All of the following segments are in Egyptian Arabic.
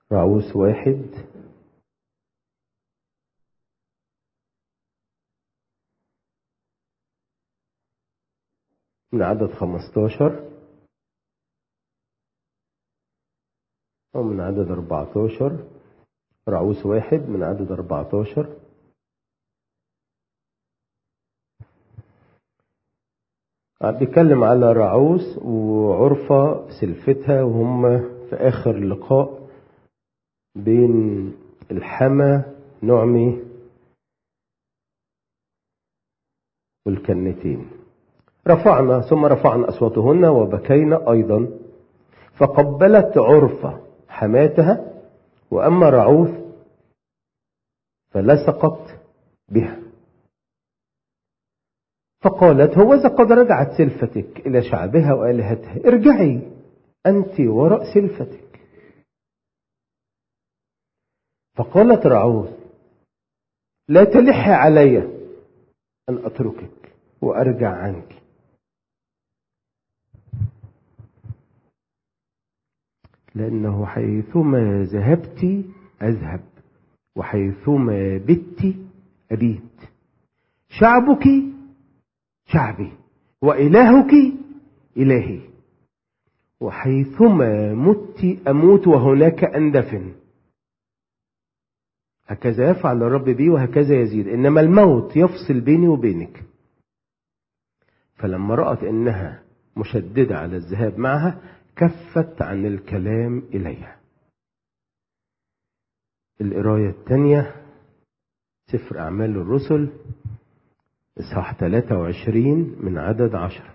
رعوس واحد من عدد خمستاشر أو من عدد أربعتاشر رعوس واحد من عدد أربعتاشر بيتكلم على رعوس وعرفة سلفتها وهم في آخر لقاء بين الحما نعمي والكنتين رفعنا ثم رفعنا أصواتهن وبكينا أيضا فقبلت عرفة حماتها وأما رعوث فلصقت بها فقالت هوذا قد رجعت سلفتك إلى شعبها وآلهتها ارجعي أنت وراء سلفتك فقالت رعوث لا تلحي علي أن أتركك وأرجع عنك لأنه حيثما ذهبت أذهب وحيثما بت أبيت شعبك شعبي وإلهك إلهي وحيثما مت أموت وهناك أندفن هكذا يفعل الرب بي وهكذا يزيد إنما الموت يفصل بيني وبينك فلما رأت إنها مشددة على الذهاب معها كفت عن الكلام إليها القراية الثانية سفر أعمال الرسل إصحاح 23 من عدد عشر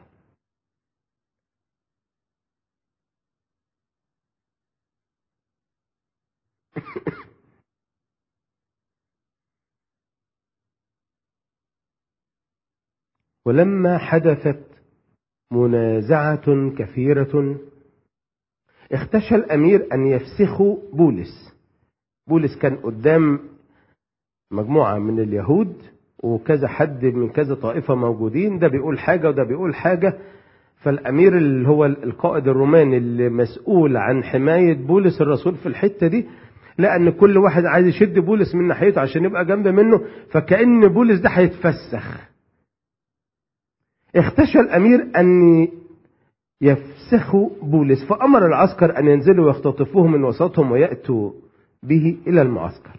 ولما حدثت منازعة كثيرة اختشى الأمير أن يفسخوا بولس بولس كان قدام مجموعة من اليهود وكذا حد من كذا طائفة موجودين ده بيقول حاجة وده بيقول حاجة فالأمير اللي هو القائد الروماني اللي مسؤول عن حماية بولس الرسول في الحتة دي لأن كل واحد عايز يشد بولس من ناحيته عشان يبقى جنب منه فكأن بولس ده هيتفسخ اختشى الأمير أن يفسخوا بولس فأمر العسكر أن ينزلوا ويختطفوه من وسطهم ويأتوا به إلى المعسكر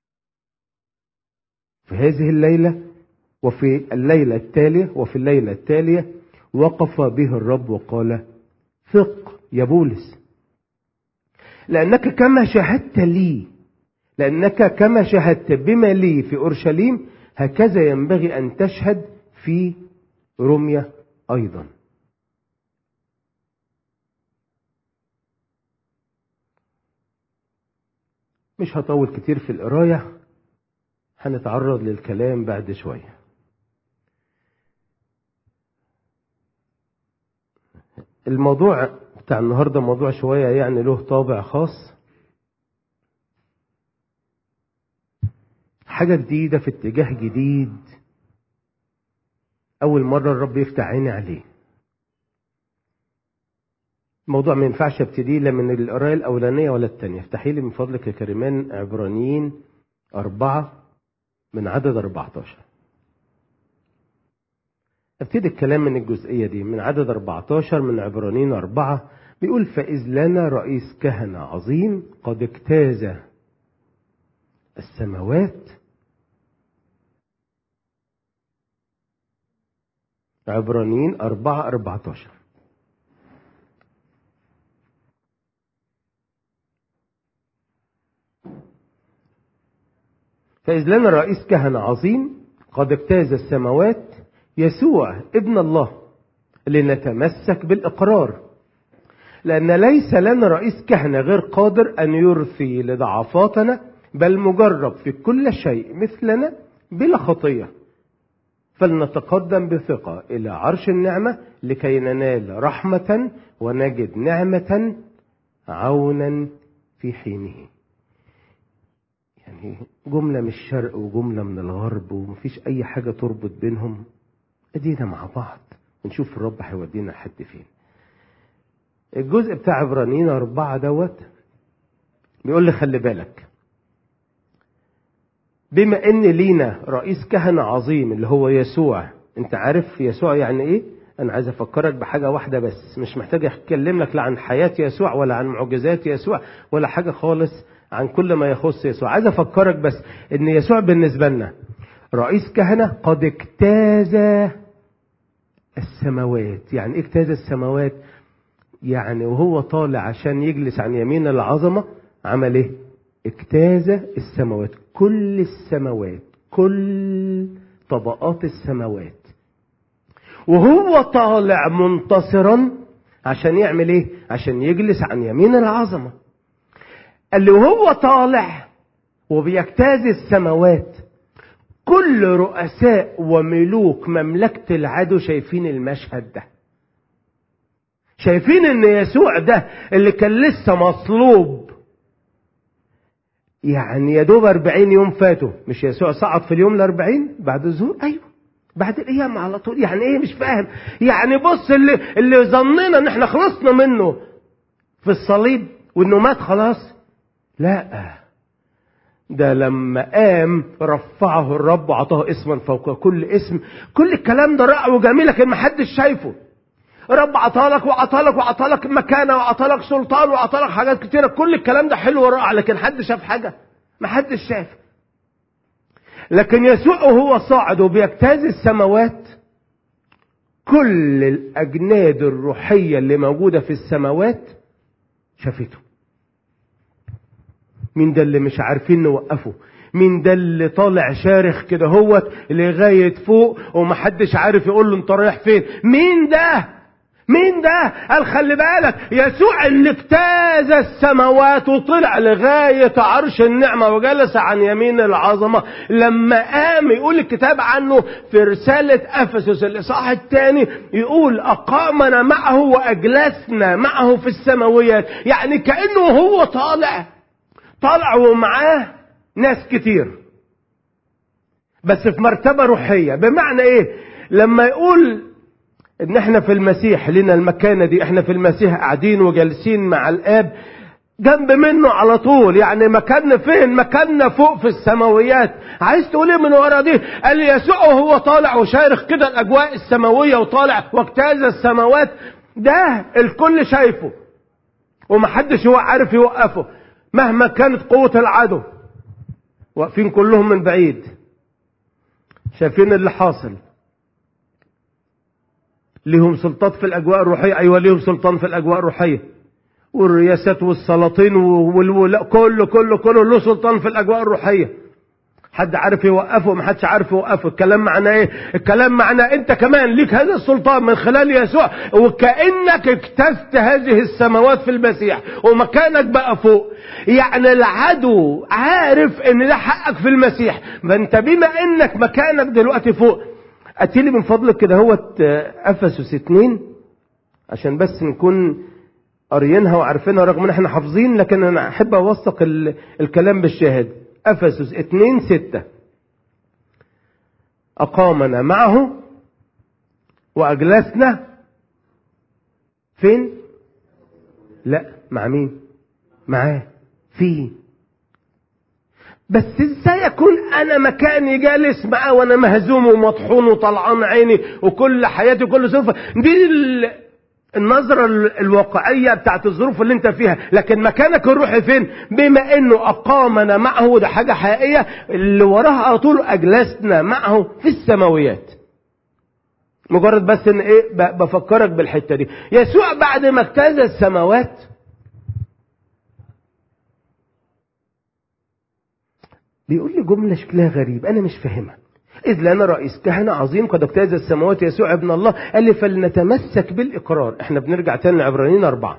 في هذه الليلة وفي الليلة التالية وفي الليلة التالية وقف به الرب وقال ثق يا بولس لأنك كما شاهدت لي لأنك كما شاهدت بما لي في أورشليم هكذا ينبغي أن تشهد في روميا أيضا مش هطول كتير في القراية هنتعرض للكلام بعد شوية الموضوع بتاع النهاردة موضوع شوية يعني له طابع خاص حاجة جديدة في اتجاه جديد أول مرة الرب يفتح عيني عليه الموضوع ما ينفعش ابتدي لا من القرايه الاولانيه ولا الثانيه افتحي لي من فضلك يا كريمان عبرانيين أربعة من عدد 14 ابتدي الكلام من الجزئية دي من عدد 14 من عبرانيين أربعة بيقول فإذ لنا رئيس كهنة عظيم قد اجتاز السماوات عبرانيين أربعة أربعة عشر فإذ لنا رئيس كهنة عظيم قد اجتاز السماوات يسوع ابن الله لنتمسك بالإقرار لأن ليس لنا رئيس كهنة غير قادر أن يرثي لضعفاتنا بل مجرب في كل شيء مثلنا بلا خطية فلنتقدم بثقة إلى عرش النعمة لكي ننال رحمة ونجد نعمة عونا في حينه يعني جملة من الشرق وجملة من الغرب ومفيش أي حاجة تربط بينهم أدينا مع بعض ونشوف الرب هيودينا لحد فين الجزء بتاع عبرانيين أربعة دوت بيقول لي خلي بالك بما ان لينا رئيس كهنة عظيم اللي هو يسوع انت عارف يسوع يعني ايه انا عايز افكرك بحاجة واحدة بس مش محتاج اتكلم لك لا عن حياة يسوع ولا عن معجزات يسوع ولا حاجة خالص عن كل ما يخص يسوع عايز افكرك بس ان يسوع بالنسبة لنا رئيس كهنة قد اجتاز السماوات يعني ايه اجتاز السماوات يعني وهو طالع عشان يجلس عن يمين العظمة عمل ايه اجتاز السماوات كل السماوات كل طبقات السماوات وهو طالع منتصرا عشان يعمل ايه عشان يجلس عن يمين العظمة قال لي وهو طالع وبيجتاز السماوات كل رؤساء وملوك مملكة العدو شايفين المشهد ده شايفين ان يسوع ده اللي كان لسه مصلوب يعني يا دوب 40 يوم فاتوا مش يسوع صعد في اليوم الأربعين بعد الظهور ايوه بعد الايام على طول يعني ايه مش فاهم يعني بص اللي اللي ظننا ان احنا خلصنا منه في الصليب وانه مات خلاص لا ده لما قام رفعه الرب وعطاه اسما فوق كل اسم كل الكلام ده رائع وجميل لكن ما حدش شايفه رب عطالك وعطالك وعطالك مكانة وعطالك سلطان وعطالك حاجات كتيرة كل الكلام ده حلو ورائع لكن حد شاف حاجة ما حدش شاف لكن يسوع وهو صاعد وبيجتاز السماوات كل الأجناد الروحية اللي موجودة في السماوات شافته مين ده اللي مش عارفين نوقفه مين ده اللي طالع شارخ كده هوت لغاية فوق ومحدش عارف يقول له انت رايح فين مين ده مين ده قال خلي بالك يسوع اللي اجتاز السماوات وطلع لغاية عرش النعمة وجلس عن يمين العظمة لما قام يقول الكتاب عنه في رسالة أفسس الإصحاح الثاني يقول أقامنا معه وأجلسنا معه في السماويات يعني كأنه هو طالع طالع ومعاه ناس كتير بس في مرتبة روحية بمعنى ايه لما يقول ان احنا في المسيح لنا المكانة دي احنا في المسيح قاعدين وجالسين مع الاب جنب منه على طول يعني مكاننا فين مكاننا فوق في السماويات عايز تقول ايه من ورا دي قال يسوع وهو طالع وشارخ كده الاجواء السماوية وطالع واجتاز السماوات ده الكل شايفه ومحدش هو عارف يوقفه مهما كانت قوة العدو واقفين كلهم من بعيد شايفين اللي حاصل ليهم سلطات في الاجواء الروحيه ايوه ليهم سلطان في الاجواء الروحيه والرياسات والسلاطين والولاء كله كله كله له سلطان في الاجواء الروحيه حد عارف يوقفه ما حدش عارف يوقفه الكلام معناه ايه الكلام معناه انت كمان ليك هذا السلطان من خلال يسوع وكانك اجتزت هذه السماوات في المسيح ومكانك بقى فوق يعني العدو عارف ان ده حقك في المسيح فانت بما انك مكانك دلوقتي فوق اتيلي من فضلك كده هو افسس اتنين عشان بس نكون قاريينها وعارفينها رغم ان احنا حافظين لكن انا احب اوثق الكلام بالشاهد افسس اتنين ستة اقامنا معه واجلسنا فين لا مع مين معاه فيه بس ازاي اكون انا مكاني جالس معاه وانا مهزوم ومطحون وطلعان عيني وكل حياتي كل سوف دي النظرة الواقعية بتاعت الظروف اللي انت فيها لكن مكانك الروحي فين بما انه اقامنا معه وده حاجة حقيقية اللي وراها على طول اجلسنا معه في السماويات مجرد بس ان ايه بفكرك بالحتة دي يسوع بعد ما اجتاز السماوات بيقول لي جملة شكلها غريب أنا مش فاهمها إذ لنا رئيس كهنة عظيم قد اجتاز السماوات يسوع ابن الله قال لي فلنتمسك بالإقرار احنا بنرجع تاني لعبرانيين أربعة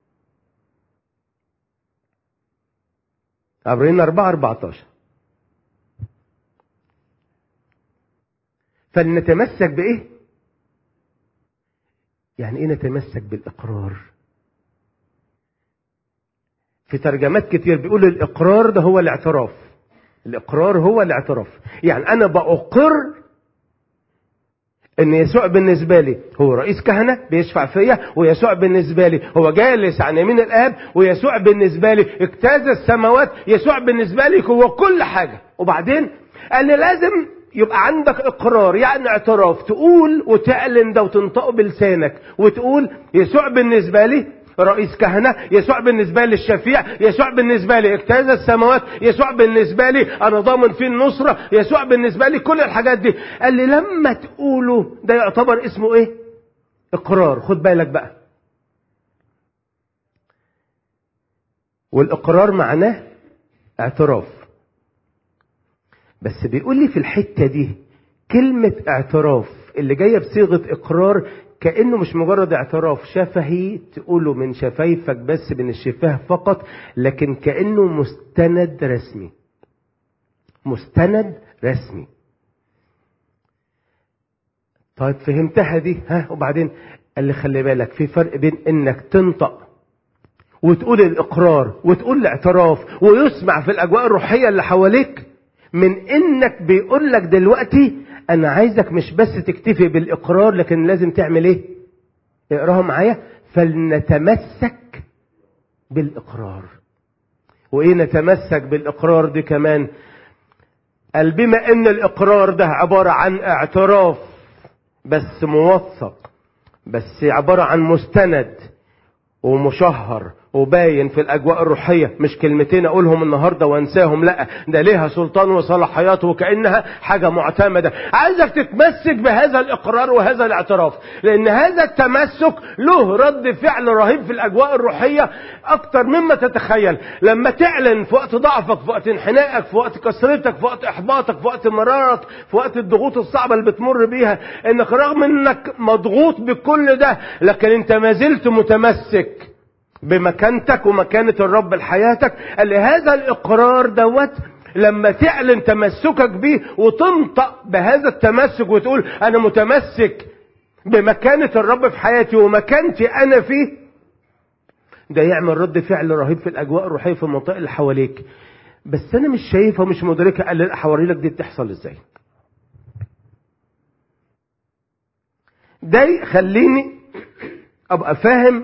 عبرانيين أربعة أربعة عشر فلنتمسك بإيه يعني إيه نتمسك بالإقرار في ترجمات كتير بيقول الإقرار ده هو الاعتراف الإقرار هو الاعتراف يعني أنا بأقر ان يسوع بالنسبة لي هو رئيس كهنة بيشفع فيا ويسوع بالنسبة لي هو جالس عن يمين الاب ويسوع بالنسبة لي اجتاز السماوات يسوع بالنسبة لي هو كل حاجة وبعدين قال لي لازم يبقى عندك اقرار يعني اعتراف تقول وتعلن ده وتنطقه بلسانك وتقول يسوع بالنسبة لي رئيس كهنة يسوع بالنسبة لي الشفيع يسوع بالنسبة لي اجتاز السماوات يسوع بالنسبة لي انا ضامن فيه النصرة يسوع بالنسبة لي كل الحاجات دي قال لي لما تقوله ده يعتبر اسمه ايه اقرار خد بالك بقى والاقرار معناه اعتراف بس بيقول لي في الحتة دي كلمة اعتراف اللي جاية بصيغة اقرار كأنه مش مجرد اعتراف شفهي تقوله من شفايفك بس من الشفاه فقط لكن كأنه مستند رسمي مستند رسمي طيب فهمتها دي ها وبعدين قال لي خلي بالك في فرق بين انك تنطق وتقول الاقرار وتقول الاعتراف ويسمع في الاجواء الروحيه اللي حواليك من انك بيقول لك دلوقتي انا عايزك مش بس تكتفي بالاقرار لكن لازم تعمل ايه اقراها معايا فلنتمسك بالاقرار وايه نتمسك بالاقرار دي كمان قال بما ان الاقرار ده عبارة عن اعتراف بس موثق بس عبارة عن مستند ومشهر وباين في الاجواء الروحيه مش كلمتين اقولهم النهارده وانساهم لا ده ليها سلطان وصلاحيات وكانها حاجه معتمده عايزك تتمسك بهذا الاقرار وهذا الاعتراف لان هذا التمسك له رد فعل رهيب في الاجواء الروحيه اكتر مما تتخيل لما تعلن في وقت ضعفك في وقت انحنائك في وقت كسرتك في وقت احباطك في وقت مرارك في وقت الضغوط الصعبه اللي بتمر بيها انك رغم انك مضغوط بكل ده لكن انت ما زلت متمسك بمكانتك ومكانة الرب لحياتك قال لي هذا الإقرار دوت لما تعلن تمسكك بيه وتنطق بهذا التمسك وتقول أنا متمسك بمكانة الرب في حياتي ومكانتي أنا فيه ده يعمل رد فعل رهيب في الأجواء الروحية في المنطقة اللي حواليك بس أنا مش شايفها ومش مدركة قال لي هوري لك دي بتحصل إزاي ده يخليني أبقى فاهم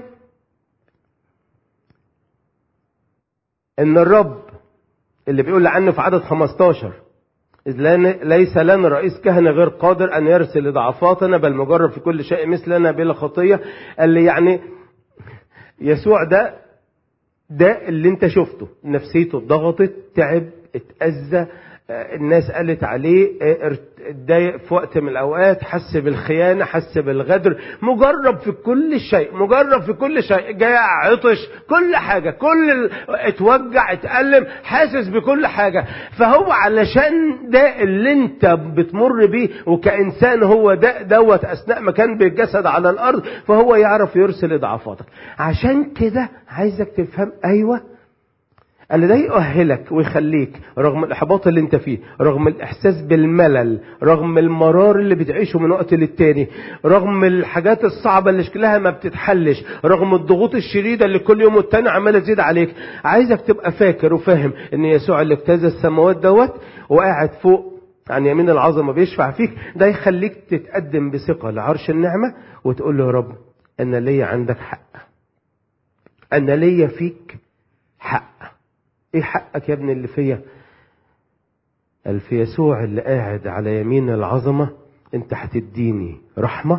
ان الرب اللي بيقول عنه في عدد 15 إذ ليس لنا رئيس كهنة غير قادر أن يرسل لضعفاتنا بل مجرب في كل شيء مثلنا بلا خطية قال لي يعني يسوع ده ده اللي انت شفته نفسيته ضغطت تعب اتأذى الناس قالت عليه اتضايق في وقت من الاوقات حس بالخيانه حس بالغدر مجرب في كل شيء مجرب في كل شيء جاع عطش كل حاجه كل اتوجع اتالم حاسس بكل حاجه فهو علشان ده اللي انت بتمر بيه وكانسان هو ده دوت اثناء ما كان بالجسد على الارض فهو يعرف يرسل اضعافاتك عشان كده عايزك تفهم ايوه قال ده يؤهلك ويخليك رغم الاحباط اللي انت فيه رغم الاحساس بالملل رغم المرار اللي بتعيشه من وقت للتاني رغم الحاجات الصعبة اللي شكلها ما بتتحلش رغم الضغوط الشديدة اللي كل يوم والتاني عمالة تزيد عليك عايزك تبقى فاكر وفاهم ان يسوع اللي اجتاز السماوات دوت وقاعد فوق عن يمين العظمة بيشفع فيك ده يخليك تتقدم بثقة لعرش النعمة وتقول له يا رب انا ليا عندك حق انا ليا فيك حق ايه حقك يا ابني اللي فيا قال في يسوع اللي قاعد على يمين العظمة انت هتديني رحمة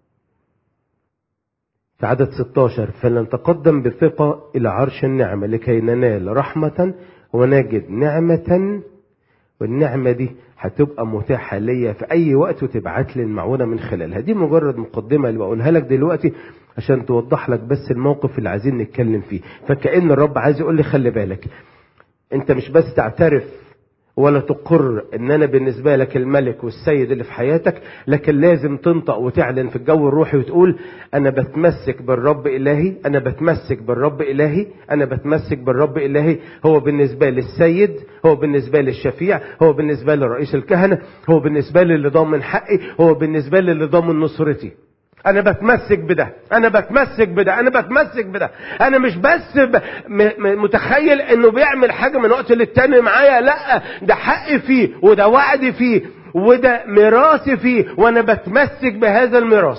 في عدد 16 فلنتقدم بثقة إلى عرش النعمة لكي ننال رحمة ونجد نعمة والنعمة دي هتبقى متاحة ليا في أي وقت وتبعت لي المعونة من خلالها دي مجرد مقدمة اللي بقولها لك دلوقتي عشان توضح لك بس الموقف اللي عايزين نتكلم فيه فكأن الرب عايز يقول لي خلي بالك انت مش بس تعترف ولا تقر ان انا بالنسبه لك الملك والسيد اللي في حياتك لكن لازم تنطق وتعلن في الجو الروحي وتقول انا بتمسك بالرب الهي انا بتمسك بالرب الهي انا بتمسك بالرب الهي هو بالنسبه لي السيد هو بالنسبه لي الشفيع هو بالنسبه لي رئيس الكهنه هو بالنسبه لي اللي ضامن حقي هو بالنسبه لي اللي ضامن نصرتي انا بتمسك بده انا بتمسك بده انا بتمسك بده انا مش بس ب... م... متخيل انه بيعمل حاجه من وقت للتاني معايا لا ده حقي فيه وده وعدي فيه وده ميراثي فيه وانا بتمسك بهذا الميراث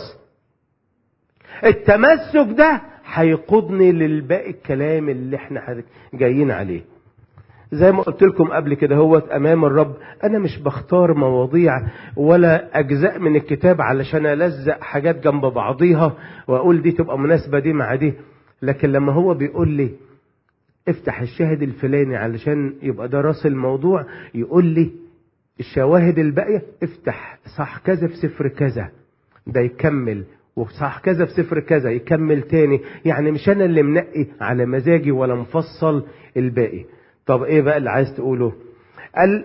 التمسك ده هيقودني للباقي الكلام اللي احنا جايين عليه زي ما قلت لكم قبل كده هو امام الرب انا مش بختار مواضيع ولا اجزاء من الكتاب علشان الزق حاجات جنب بعضيها واقول دي تبقى مناسبه دي مع دي لكن لما هو بيقول لي افتح الشاهد الفلاني علشان يبقى ده راس الموضوع يقول لي الشواهد الباقيه افتح صح كذا في سفر كذا ده يكمل وصح كذا في سفر كذا يكمل تاني يعني مش انا اللي منقي على مزاجي ولا مفصل الباقي طب ايه بقى اللي عايز تقوله قال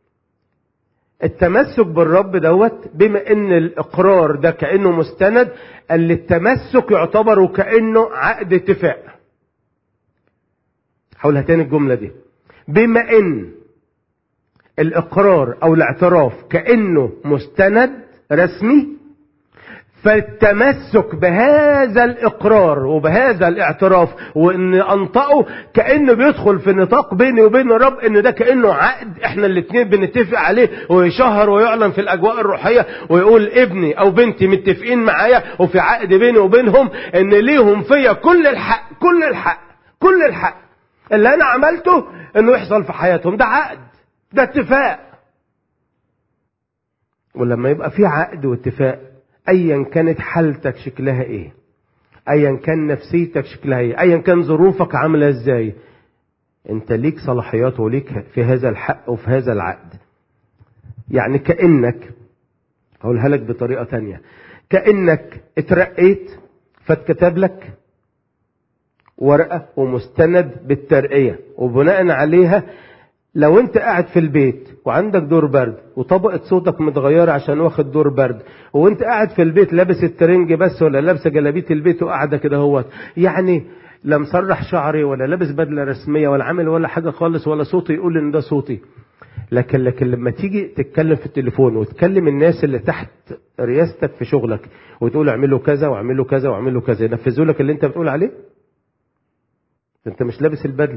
التمسك بالرب دوت بما ان الاقرار ده كانه مستند قال التمسك يعتبر كانه عقد اتفاق حولها تاني الجمله دي بما ان الاقرار او الاعتراف كانه مستند رسمي فالتمسك بهذا الاقرار وبهذا الاعتراف وان انطقه كانه بيدخل في نطاق بيني وبين الرب ان ده كانه عقد احنا الاثنين بنتفق عليه ويشهر ويعلن في الاجواء الروحيه ويقول ابني او بنتي متفقين معايا وفي عقد بيني وبينهم ان ليهم فيا كل الحق كل الحق كل الحق اللي انا عملته انه يحصل في حياتهم ده عقد ده اتفاق ولما يبقى في عقد واتفاق ايا كانت حالتك شكلها ايه ايا كان نفسيتك شكلها ايه ايا كان ظروفك عامله ازاي انت ليك صلاحيات وليك في هذا الحق وفي هذا العقد يعني كانك هقولها لك بطريقه تانية كانك اترقيت فاتكتب لك ورقه ومستند بالترقيه وبناء عليها لو انت قاعد في البيت وعندك دور برد وطبقة صوتك متغيرة عشان واخد دور برد وانت قاعد في البيت لابس الترنج بس ولا لابسه جلابيه البيت وقاعده كده هوت يعني لا مسرح شعري ولا لابس بدله رسميه ولا عامل ولا حاجه خالص ولا صوتي يقول ان ده صوتي لكن لكن لما تيجي تتكلم في التليفون وتكلم الناس اللي تحت رياستك في شغلك وتقول اعملوا كذا واعملوا كذا واعملوا كذا ينفذوا لك اللي انت بتقول عليه انت مش لابس البدله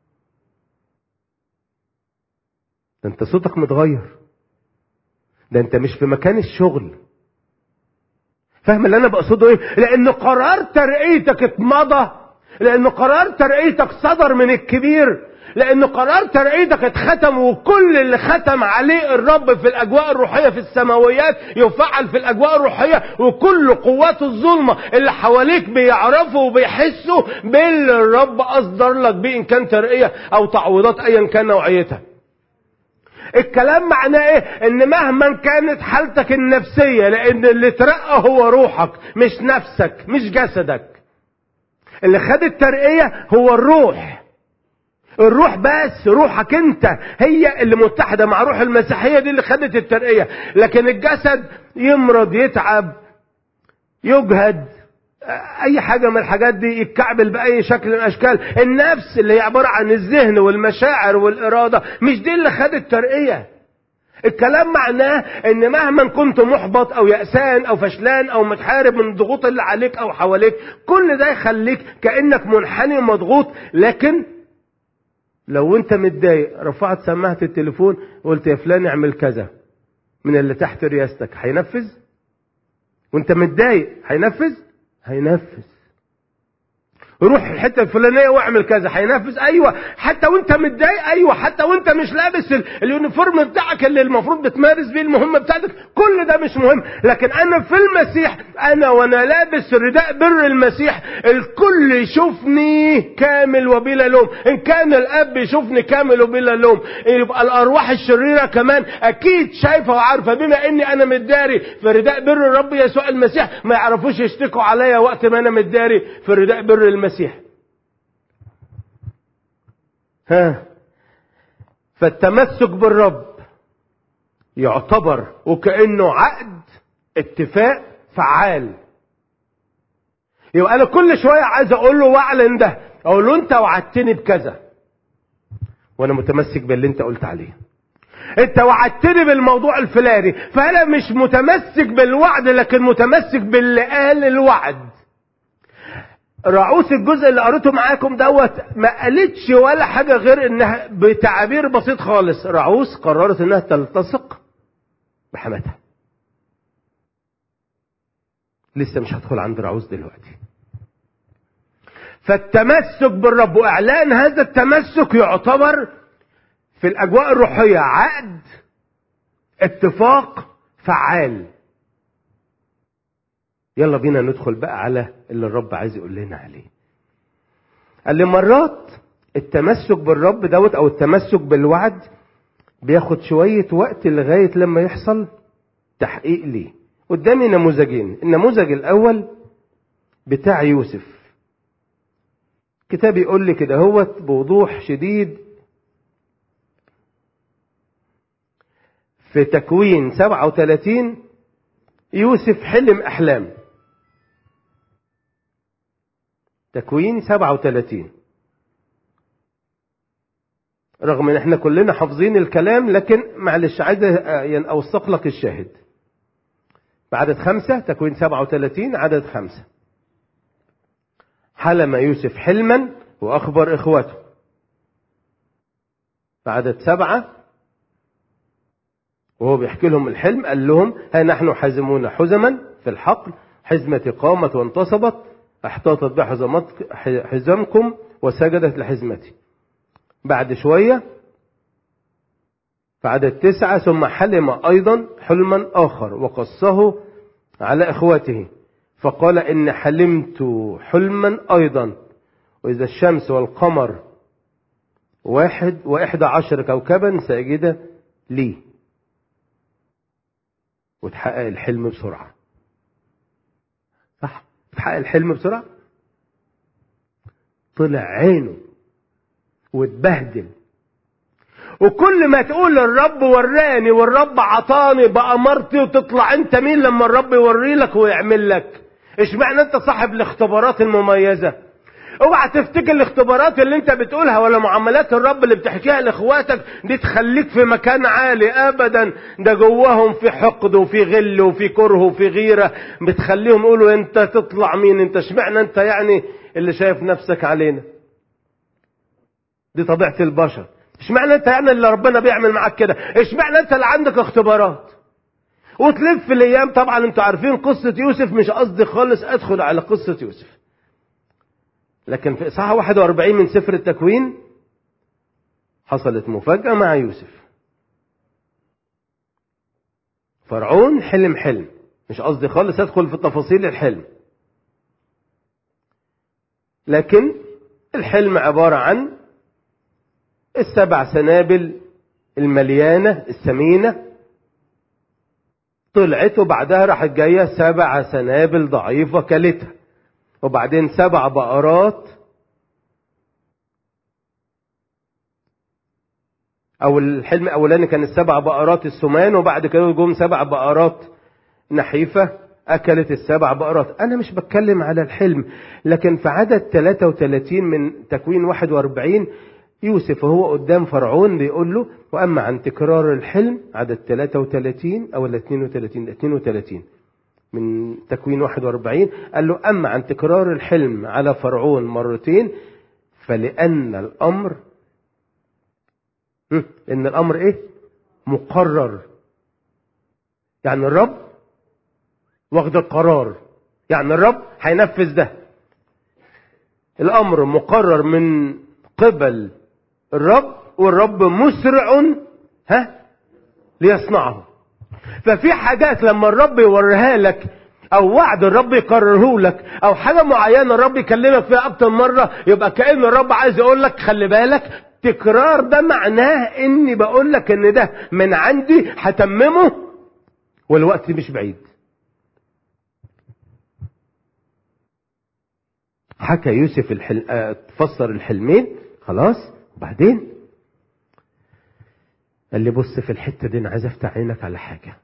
ده انت صوتك متغير ده انت مش في مكان الشغل فاهم اللي انا بقصده ايه لان قرار ترقيتك اتمضى لان قرار ترقيتك صدر من الكبير لان قرار ترقيتك اتختم وكل اللي ختم عليه الرب في الاجواء الروحيه في السماويات يفعل في الاجواء الروحيه وكل قوات الظلمه اللي حواليك بيعرفوا وبيحسوا باللي الرب اصدر لك بيه ان كان ترقيه او تعويضات ايا كان نوعيتها الكلام معناه ايه ان مهما كانت حالتك النفسيه لان اللي ترقى هو روحك مش نفسك مش جسدك اللي خد الترقيه هو الروح الروح بس روحك انت هي اللي متحده مع روح المسيحيه دي اللي خدت الترقيه لكن الجسد يمرض يتعب يجهد اي حاجة من الحاجات دي يتكعبل باي شكل من الاشكال النفس اللي هي عبارة عن الذهن والمشاعر والارادة مش دي اللي خدت ترقية الكلام معناه ان مهما كنت محبط او يأسان او فشلان او متحارب من الضغوط اللي عليك او حواليك كل ده يخليك كأنك منحني ومضغوط لكن لو انت متضايق رفعت سماعة التليفون وقلت يا فلان اعمل كذا من اللي تحت رياستك هينفذ وانت متضايق هينفذ هينفذ روح الحته الفلانيه واعمل كذا هينفذ ايوه حتى وانت متضايق ايوه حتى وانت مش لابس اليونيفورم بتاعك اللي المفروض بتمارس بيه المهمه بتاعتك كل ده مش مهم لكن انا في المسيح انا وانا لابس رداء بر المسيح الكل يشوفني كامل وبلا لوم ان كان الاب يشوفني كامل وبلا لوم يبقى الارواح الشريره كمان اكيد شايفه وعارفه بما اني انا متداري في رداء بر الرب يسوع المسيح ما يعرفوش يشتكوا عليا وقت ما انا متداري في رداء بر المسيح المسيح ها فالتمسك بالرب يعتبر وكأنه عقد اتفاق فعال يبقى انا كل شوية عايز اقول له واعلن ده اقول له انت وعدتني بكذا وانا متمسك باللي انت قلت عليه انت وعدتني بالموضوع الفلاني فانا مش متمسك بالوعد لكن متمسك باللي قال الوعد رعوس الجزء اللي قريته معاكم دوت ما قالتش ولا حاجه غير انها بتعبير بسيط خالص رعوس قررت انها تلتصق بحماتها لسه مش هدخل عند رعوز دلوقتي فالتمسك بالرب واعلان هذا التمسك يعتبر في الاجواء الروحيه عقد اتفاق فعال يلا بينا ندخل بقى على اللي الرب عايز يقول لنا عليه قال لي مرات التمسك بالرب دوت او التمسك بالوعد بياخد شوية وقت لغاية لما يحصل تحقيق ليه قدامي نموذجين النموذج الاول بتاع يوسف كتاب يقول لي كده هوت بوضوح شديد في تكوين 37 يوسف حلم احلام تكوين 37 رغم ان احنا كلنا حافظين الكلام لكن معلش عايز يعني اوثق لك الشاهد بعدد خمسة تكوين 37 عدد خمسة حلم يوسف حلما واخبر اخوته بعدد سبعة وهو بيحكي لهم الحلم قال لهم ها نحن حازمون حزما في الحقل حزمة قامت وانتصبت احتاطت بحزمكم وسجدت لحزمتي بعد شوية في عدد تسعة ثم حلم أيضا حلما آخر وقصه على إخوته فقال إن حلمت حلما أيضا وإذا الشمس والقمر واحد وإحدى عشر كوكبا ساجدة لي وتحقق الحلم بسرعة صح تحقق الحلم بسرعة طلع عينه واتبهدل وكل ما تقول الرب وراني والرب عطاني بأمرتي وتطلع انت مين لما الرب يوري لك ويعمل لك اشمعنى انت صاحب الاختبارات المميزة اوعى تفتكر الاختبارات اللي انت بتقولها ولا معاملات الرب اللي بتحكيها لاخواتك دي تخليك في مكان عالي ابدا ده جواهم في حقد وفي غل وفي كره وفي غيرة بتخليهم يقولوا انت تطلع مين انت اشمعنى انت يعني اللي شايف نفسك علينا دي طبيعة البشر اشمعنى انت يعني اللي ربنا بيعمل معاك كده اشمعنى انت اللي عندك اختبارات وتلف الايام طبعا انتوا عارفين قصة يوسف مش قصدي خالص ادخل على قصة يوسف لكن في اصحاح 41 من سفر التكوين حصلت مفاجأة مع يوسف فرعون حلم حلم مش قصدي خالص ادخل في تفاصيل الحلم لكن الحلم عبارة عن السبع سنابل المليانة السمينة طلعت وبعدها راحت جاية سبع سنابل ضعيفة كلتها وبعدين سبع بقرات او الحلم الاولاني كان السبع بقرات السمان وبعد كده جم سبع بقرات نحيفة اكلت السبع بقرات انا مش بتكلم على الحلم لكن في عدد 33 من تكوين 41 يوسف وهو قدام فرعون بيقول له واما عن تكرار الحلم عدد 33 او ال 32 32 من تكوين 41 قال له اما عن تكرار الحلم على فرعون مرتين فلان الامر ان الامر ايه مقرر يعني الرب واخد القرار يعني الرب هينفذ ده الامر مقرر من قبل الرب والرب مسرع ها ليصنعه ففي حاجات لما الرب يوريها لك او وعد الرب يقرره لك او حاجه معينه الرب يكلمك فيها اكتر مره يبقى كان الرب عايز يقول لك خلي بالك تكرار ده معناه اني بقول لك ان ده من عندي هتممه والوقت مش بعيد حكى يوسف الحل... اه... فسر الحلمين خلاص وبعدين قال لي بص في الحتة دي انا عايز افتح عينك على حاجة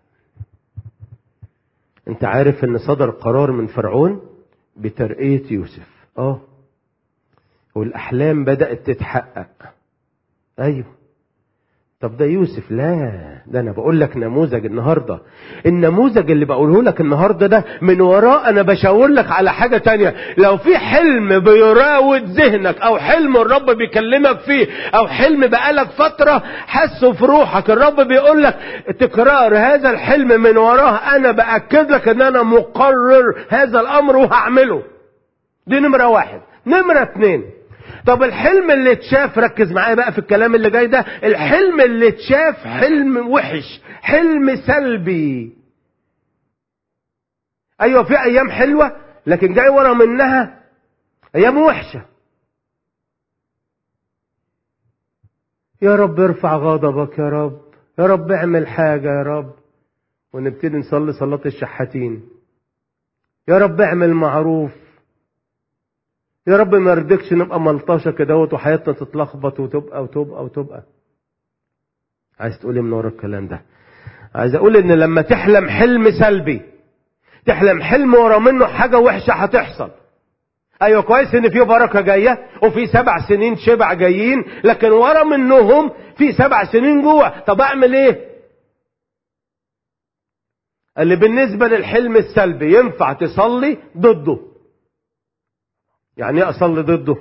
انت عارف ان صدر قرار من فرعون بترقية يوسف اه والاحلام بدأت تتحقق ايوه طب ده يوسف لا ده انا بقول لك نموذج النهارده النموذج اللي بقوله لك النهارده ده من وراه انا بشاور لك على حاجه تانية لو في حلم بيراود ذهنك او حلم الرب بيكلمك فيه او حلم بقالك فتره حاسه في روحك الرب بيقول لك تكرار هذا الحلم من وراه انا باكد لك ان انا مقرر هذا الامر وهعمله دي نمره واحد نمره اتنين طب الحلم اللي اتشاف ركز معايا بقى في الكلام اللي جاي ده الحلم اللي اتشاف حلم وحش حلم سلبي ايوه في ايام حلوه لكن جاي ورا منها ايام وحشه يا رب ارفع غضبك يا رب يا رب اعمل حاجه يا رب ونبتدي نصلي صلاه الشحاتين يا رب اعمل معروف يا رب ما يرضيكش نبقى ملطشه كده وحياتنا تتلخبط وتبقى وتبقى وتبقى عايز تقول من ورا الكلام ده عايز اقول ان لما تحلم حلم سلبي تحلم حلم ورا منه حاجه وحشه هتحصل ايوه كويس ان في بركه جايه وفي سبع سنين شبع جايين لكن ورا منهم في سبع سنين جوه طب اعمل ايه اللي بالنسبه للحلم السلبي ينفع تصلي ضده يعني ايه اصلي ضده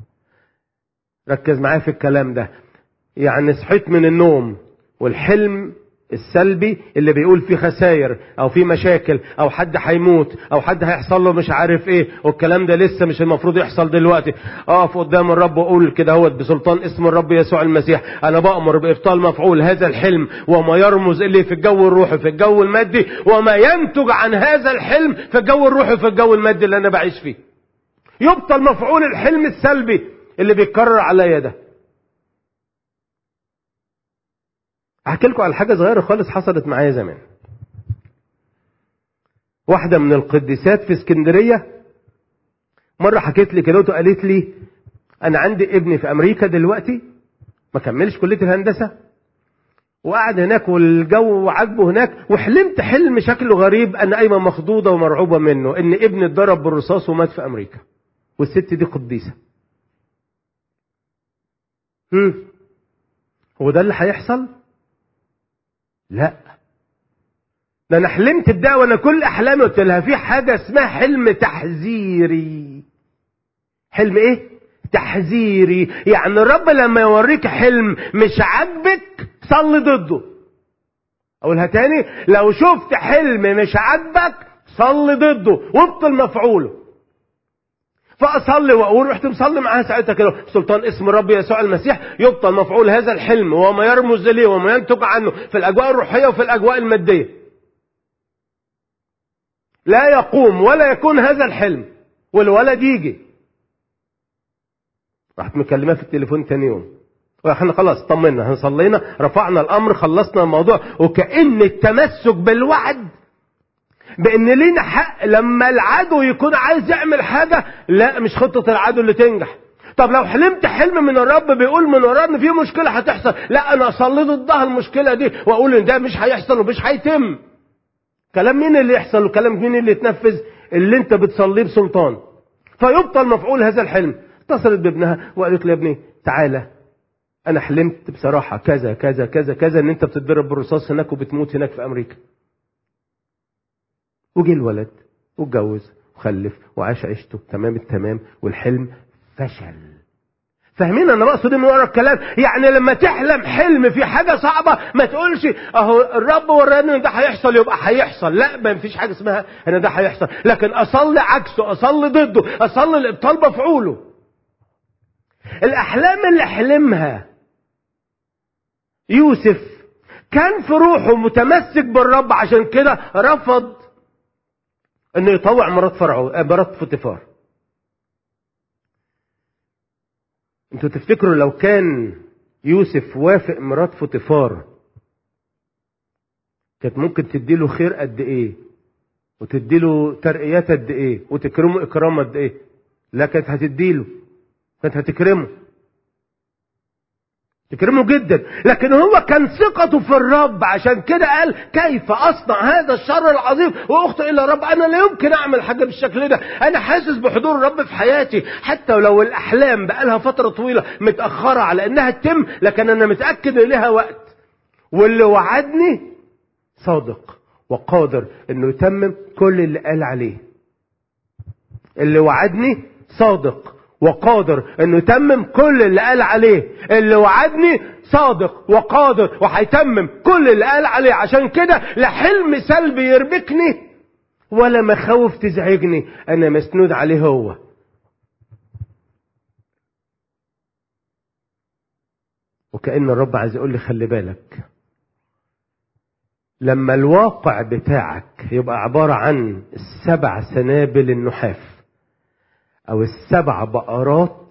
ركز معايا في الكلام ده يعني صحيت من النوم والحلم السلبي اللي بيقول فيه خساير او فيه مشاكل او حد هيموت او حد هيحصل له مش عارف ايه والكلام ده لسه مش المفروض يحصل دلوقتي اقف قدام الرب واقول كده هو بسلطان اسم الرب يسوع المسيح انا بامر بابطال مفعول هذا الحلم وما يرمز اليه في الجو الروحي في الجو المادي وما ينتج عن هذا الحلم في الجو الروحي في الجو المادي اللي انا بعيش فيه يبطل مفعول الحلم السلبي اللي بيتكرر عليا ده احكي لكم على حاجه صغيره خالص حصلت معايا زمان واحده من القديسات في اسكندريه مره حكيت لي كده وقالت لي انا عندي ابني في امريكا دلوقتي ما كملش كليه الهندسه وقعد هناك والجو عاجبه هناك وحلمت حلم شكله غريب انا قايمه مخضوضه ومرعوبه منه ان ابني اتضرب بالرصاص ومات في امريكا والست دي قديسه هم هو ده اللي هيحصل لا ده انا حلمت بده وانا كل احلامي قلت لها في حاجه اسمها حلم تحذيري حلم ايه تحذيري يعني الرب لما يوريك حلم مش عاجبك صلي ضده اقولها تاني لو شفت حلم مش عاجبك صلي ضده وابطل مفعوله فاصلي واقول رحت مصلي معاها ساعتها كده سلطان اسم ربي يسوع المسيح يبطل مفعول هذا الحلم وما يرمز اليه وما ينتج عنه في الاجواء الروحيه وفي الاجواء الماديه لا يقوم ولا يكون هذا الحلم والولد يجي رحت مكلماه في التليفون تاني يوم واحنا خلاص طمنا صلينا رفعنا الامر خلصنا الموضوع وكأن التمسك بالوعد بان لينا حق لما العدو يكون عايز يعمل حاجة لا مش خطة العدو اللي تنجح طب لو حلمت حلم من الرب بيقول من وراه ان في مشكلة هتحصل لا انا اصلي ضدها المشكلة دي واقول ان ده مش هيحصل ومش هيتم كلام مين اللي يحصل وكلام مين اللي يتنفذ اللي انت بتصليه بسلطان فيبطل مفعول هذا الحلم اتصلت بابنها وقالت له يا ابني تعالى انا حلمت بصراحة كذا كذا كذا كذا ان انت بتتضرب بالرصاص هناك وبتموت هناك في امريكا وجي الولد واتجوز وخلف وعاش عيشته تمام التمام والحلم فشل فاهمين انا بقصد من ورا الكلام يعني لما تحلم حلم في حاجه صعبه ما تقولش اهو الرب وراني ان ده هيحصل يبقى هيحصل لا ما فيش حاجه اسمها ان ده هيحصل لكن اصلي عكسه اصلي ضده اصلي الابطال مفعوله الاحلام اللي حلمها يوسف كان في روحه متمسك بالرب عشان كده رفض انه يطوع مرات فرعون مرات فوتيفار انتوا تفتكروا لو كان يوسف وافق مرات فوتيفار كانت ممكن تديله خير قد ايه وتديله ترقيات قد ايه وتكرمه اكرام قد ايه لا كانت هتديله كانت هتكرمه تكرمه جدا لكن هو كان ثقته في الرب عشان كده قال كيف اصنع هذا الشر العظيم واخطئ الى الرب انا لا يمكن اعمل حاجه بالشكل ده انا حاسس بحضور الرب في حياتي حتى لو الاحلام بقالها فتره طويله متاخره على انها تتم لكن انا متاكد ان لها وقت واللي وعدني صادق وقادر انه يتمم كل اللي قال عليه اللي وعدني صادق وقادر انه يتمم كل اللي قال عليه اللي وعدني صادق وقادر وهيتمم كل اللي قال عليه عشان كده لا حلم سلبي يربكني ولا مخاوف تزعجني انا مسنود عليه هو وكأن الرب عايز يقول لي خلي بالك لما الواقع بتاعك يبقى عبارة عن السبع سنابل النحاف او السبع بقرات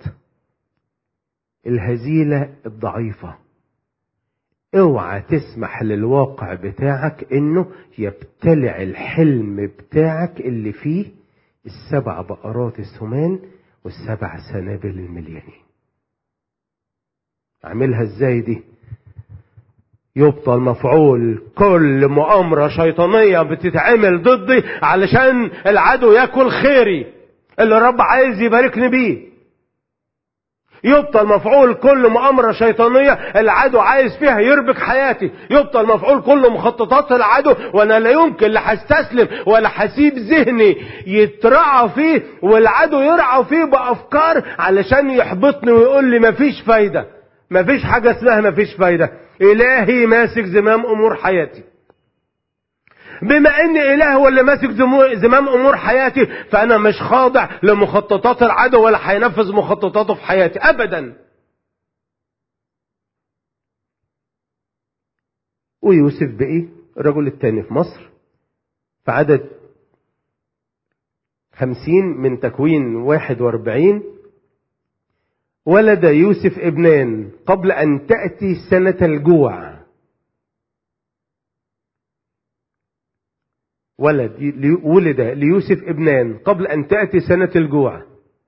الهزيلة الضعيفة اوعى تسمح للواقع بتاعك انه يبتلع الحلم بتاعك اللي فيه السبع بقرات السمان والسبع سنابل المليانين اعملها ازاي دي يبطل مفعول كل مؤامرة شيطانية بتتعمل ضدي علشان العدو ياكل خيري اللي الرب عايز يباركني بيه يبطل مفعول كل مؤامرة شيطانية العدو عايز فيها يربك حياتي يبطل مفعول كل مخططات العدو وانا لا يمكن لا هستسلم ولا هسيب ذهني يترعى فيه والعدو يرعى فيه بافكار علشان يحبطني ويقول لي مفيش فايدة مفيش حاجة اسمها مفيش فايدة الهي ماسك زمام امور حياتي بما ان اله هو اللي ماسك زمام امور حياتي فانا مش خاضع لمخططات العدو ولا هينفذ مخططاته في حياتي ابدا ويوسف بقي الرجل الثاني في مصر في عدد خمسين من تكوين واحد واربعين ولد يوسف ابنان قبل ان تأتي سنة الجوع ولد ولد ليوسف ابنان قبل أن تأتي سنة الجوع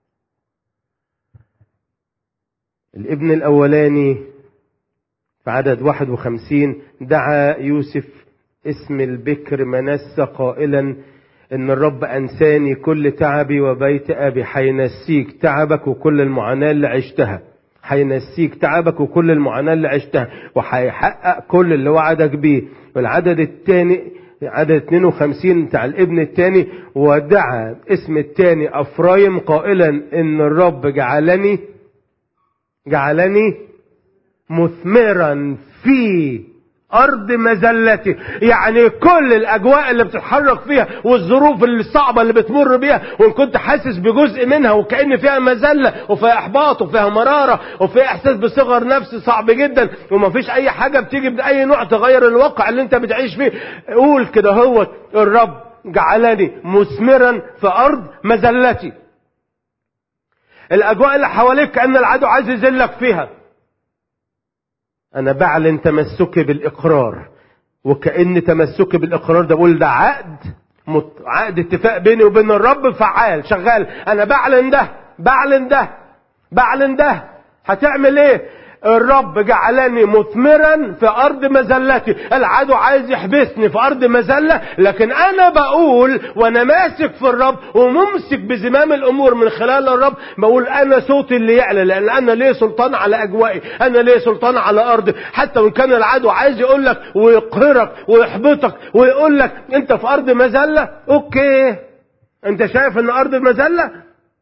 الابن الأولاني في عدد 51 دعا يوسف اسم البكر منسى قائلا إن الرب أنساني كل تعبي وبيت أبي حينسيك تعبك وكل المعاناة اللي عشتها حينسيك تعبك وكل المعاناة اللي عشتها وحيحقق كل اللي وعدك بيه والعدد الثاني عدد 52 بتاع الابن الثاني ودعا اسم الثاني افرايم قائلا ان الرب جعلني جعلني مثمرا في ارض مذلتي يعني كل الاجواء اللي بتتحرك فيها والظروف الصعبة اللي بتمر بيها وان كنت حاسس بجزء منها وكأن فيها مذلة وفيها احباط وفيها مرارة وفيها احساس بصغر نفس صعب جدا ومفيش اي حاجة بتيجي باي نوع تغير الواقع اللي انت بتعيش فيه قول كده هو الرب جعلني مثمرا في ارض مذلتي الاجواء اللي حواليك كأن العدو عايز يذلك فيها انا بعلن تمسكي بالاقرار وكأن تمسكي بالاقرار ده بقول ده عقد مت... عقد اتفاق بيني وبين الرب فعال شغال انا بعلن ده بعلن ده بعلن ده هتعمل ايه الرب جعلني مثمرا في ارض مذلتي العدو عايز يحبسني في ارض مذله لكن انا بقول وانا ماسك في الرب وممسك بزمام الامور من خلال الرب بقول انا صوتي اللي يعلى لان انا ليه سلطان على اجوائي انا ليه سلطان على ارضي حتى وان كان العدو عايز يقول لك ويقهرك ويحبطك ويقول لك انت في ارض مذله اوكي انت شايف ان ارض مذله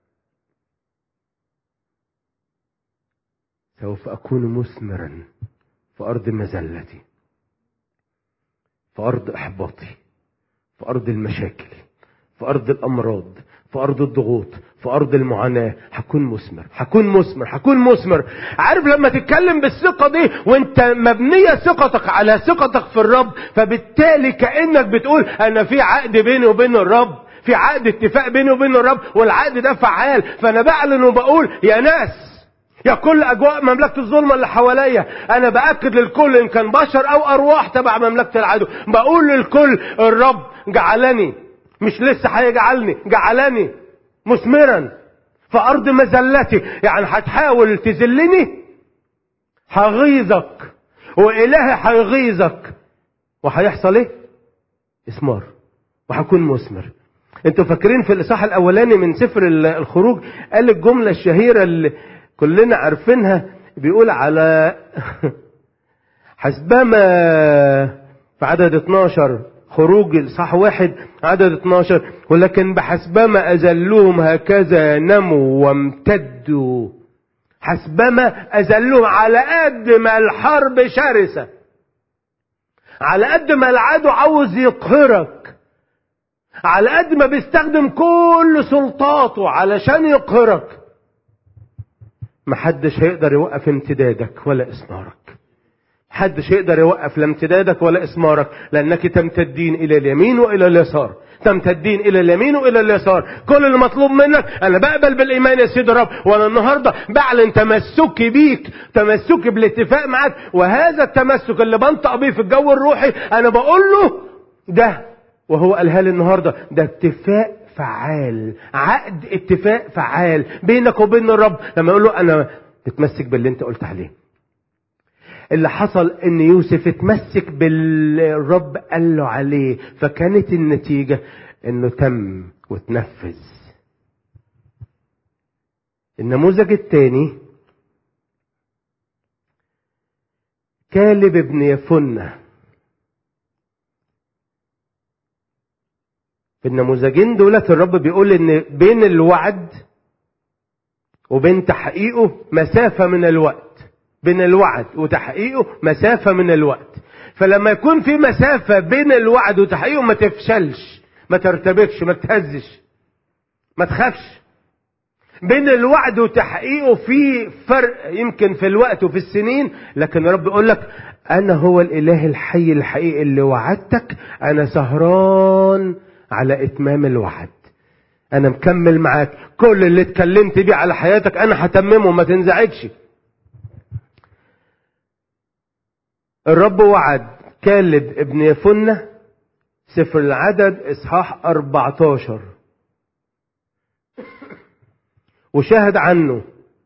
سوف أكون مثمرا في أرض مذلتي في أرض إحباطي في أرض المشاكل في أرض الأمراض في أرض الضغوط في أرض المعاناة هكون مثمر هكون مثمر هكون مثمر عارف لما تتكلم بالثقة دي وانت مبنية ثقتك على ثقتك في الرب فبالتالي كأنك بتقول أنا في عقد بيني وبين الرب في عقد اتفاق بيني وبين الرب والعقد ده فعال فأنا بعلن وبقول يا ناس يا كل اجواء مملكه الظلمه اللي حواليا انا باكد للكل ان كان بشر او ارواح تبع مملكه العدو بقول للكل الرب جعلني مش لسه هيجعلني جعلني مثمرا في ارض مذلتي يعني هتحاول تذلني هغيظك والهي هيغيظك وهيحصل ايه اثمار وهكون مثمر انتوا فاكرين في الاصحاح الاولاني من سفر الخروج قال الجمله الشهيره اللي كلنا عارفينها بيقول على حسبما في عدد 12 خروج صح واحد عدد 12 ولكن بحسبما أذلهم هكذا نموا وامتدوا حسبما أذلهم على قد ما الحرب شرسة على قد ما العدو عاوز يقهرك على قد ما بيستخدم كل سلطاته علشان يقهرك محدش هيقدر يوقف امتدادك ولا اسمارك محدش يقدر يوقف لا امتدادك ولا اسمارك لانك تمتدين الى اليمين والى اليسار تمتدين الى اليمين والى اليسار كل اللي مطلوب منك انا بقبل بالايمان يا سيدي الرب وانا النهارده بعلن تمسكي بيك تمسكي بالاتفاق معاك وهذا التمسك اللي بنطق بيه في الجو الروحي انا بقول له ده وهو قالها لي النهارده ده اتفاق فعال عقد اتفاق فعال بينك وبين الرب لما يقول له انا بتمسك باللي انت قلت عليه اللي حصل ان يوسف اتمسك بالرب قال له عليه فكانت النتيجة انه تم وتنفذ النموذج الثاني كالب ابن يفنة في النموذجين دولت الرب بيقول ان بين الوعد وبين تحقيقه مسافة من الوقت بين الوعد وتحقيقه مسافة من الوقت فلما يكون في مسافة بين الوعد وتحقيقه ما تفشلش ما ترتبكش ما تهزش ما تخافش بين الوعد وتحقيقه في فرق يمكن في الوقت وفي السنين لكن رب يقول لك انا هو الاله الحي الحقيقي اللي وعدتك انا سهران على اتمام الوعد انا مكمل معاك كل اللي اتكلمت بيه على حياتك انا هتممه ما تنزعجش الرب وعد كالب ابن يفنة سفر العدد اصحاح 14 وشاهد عنه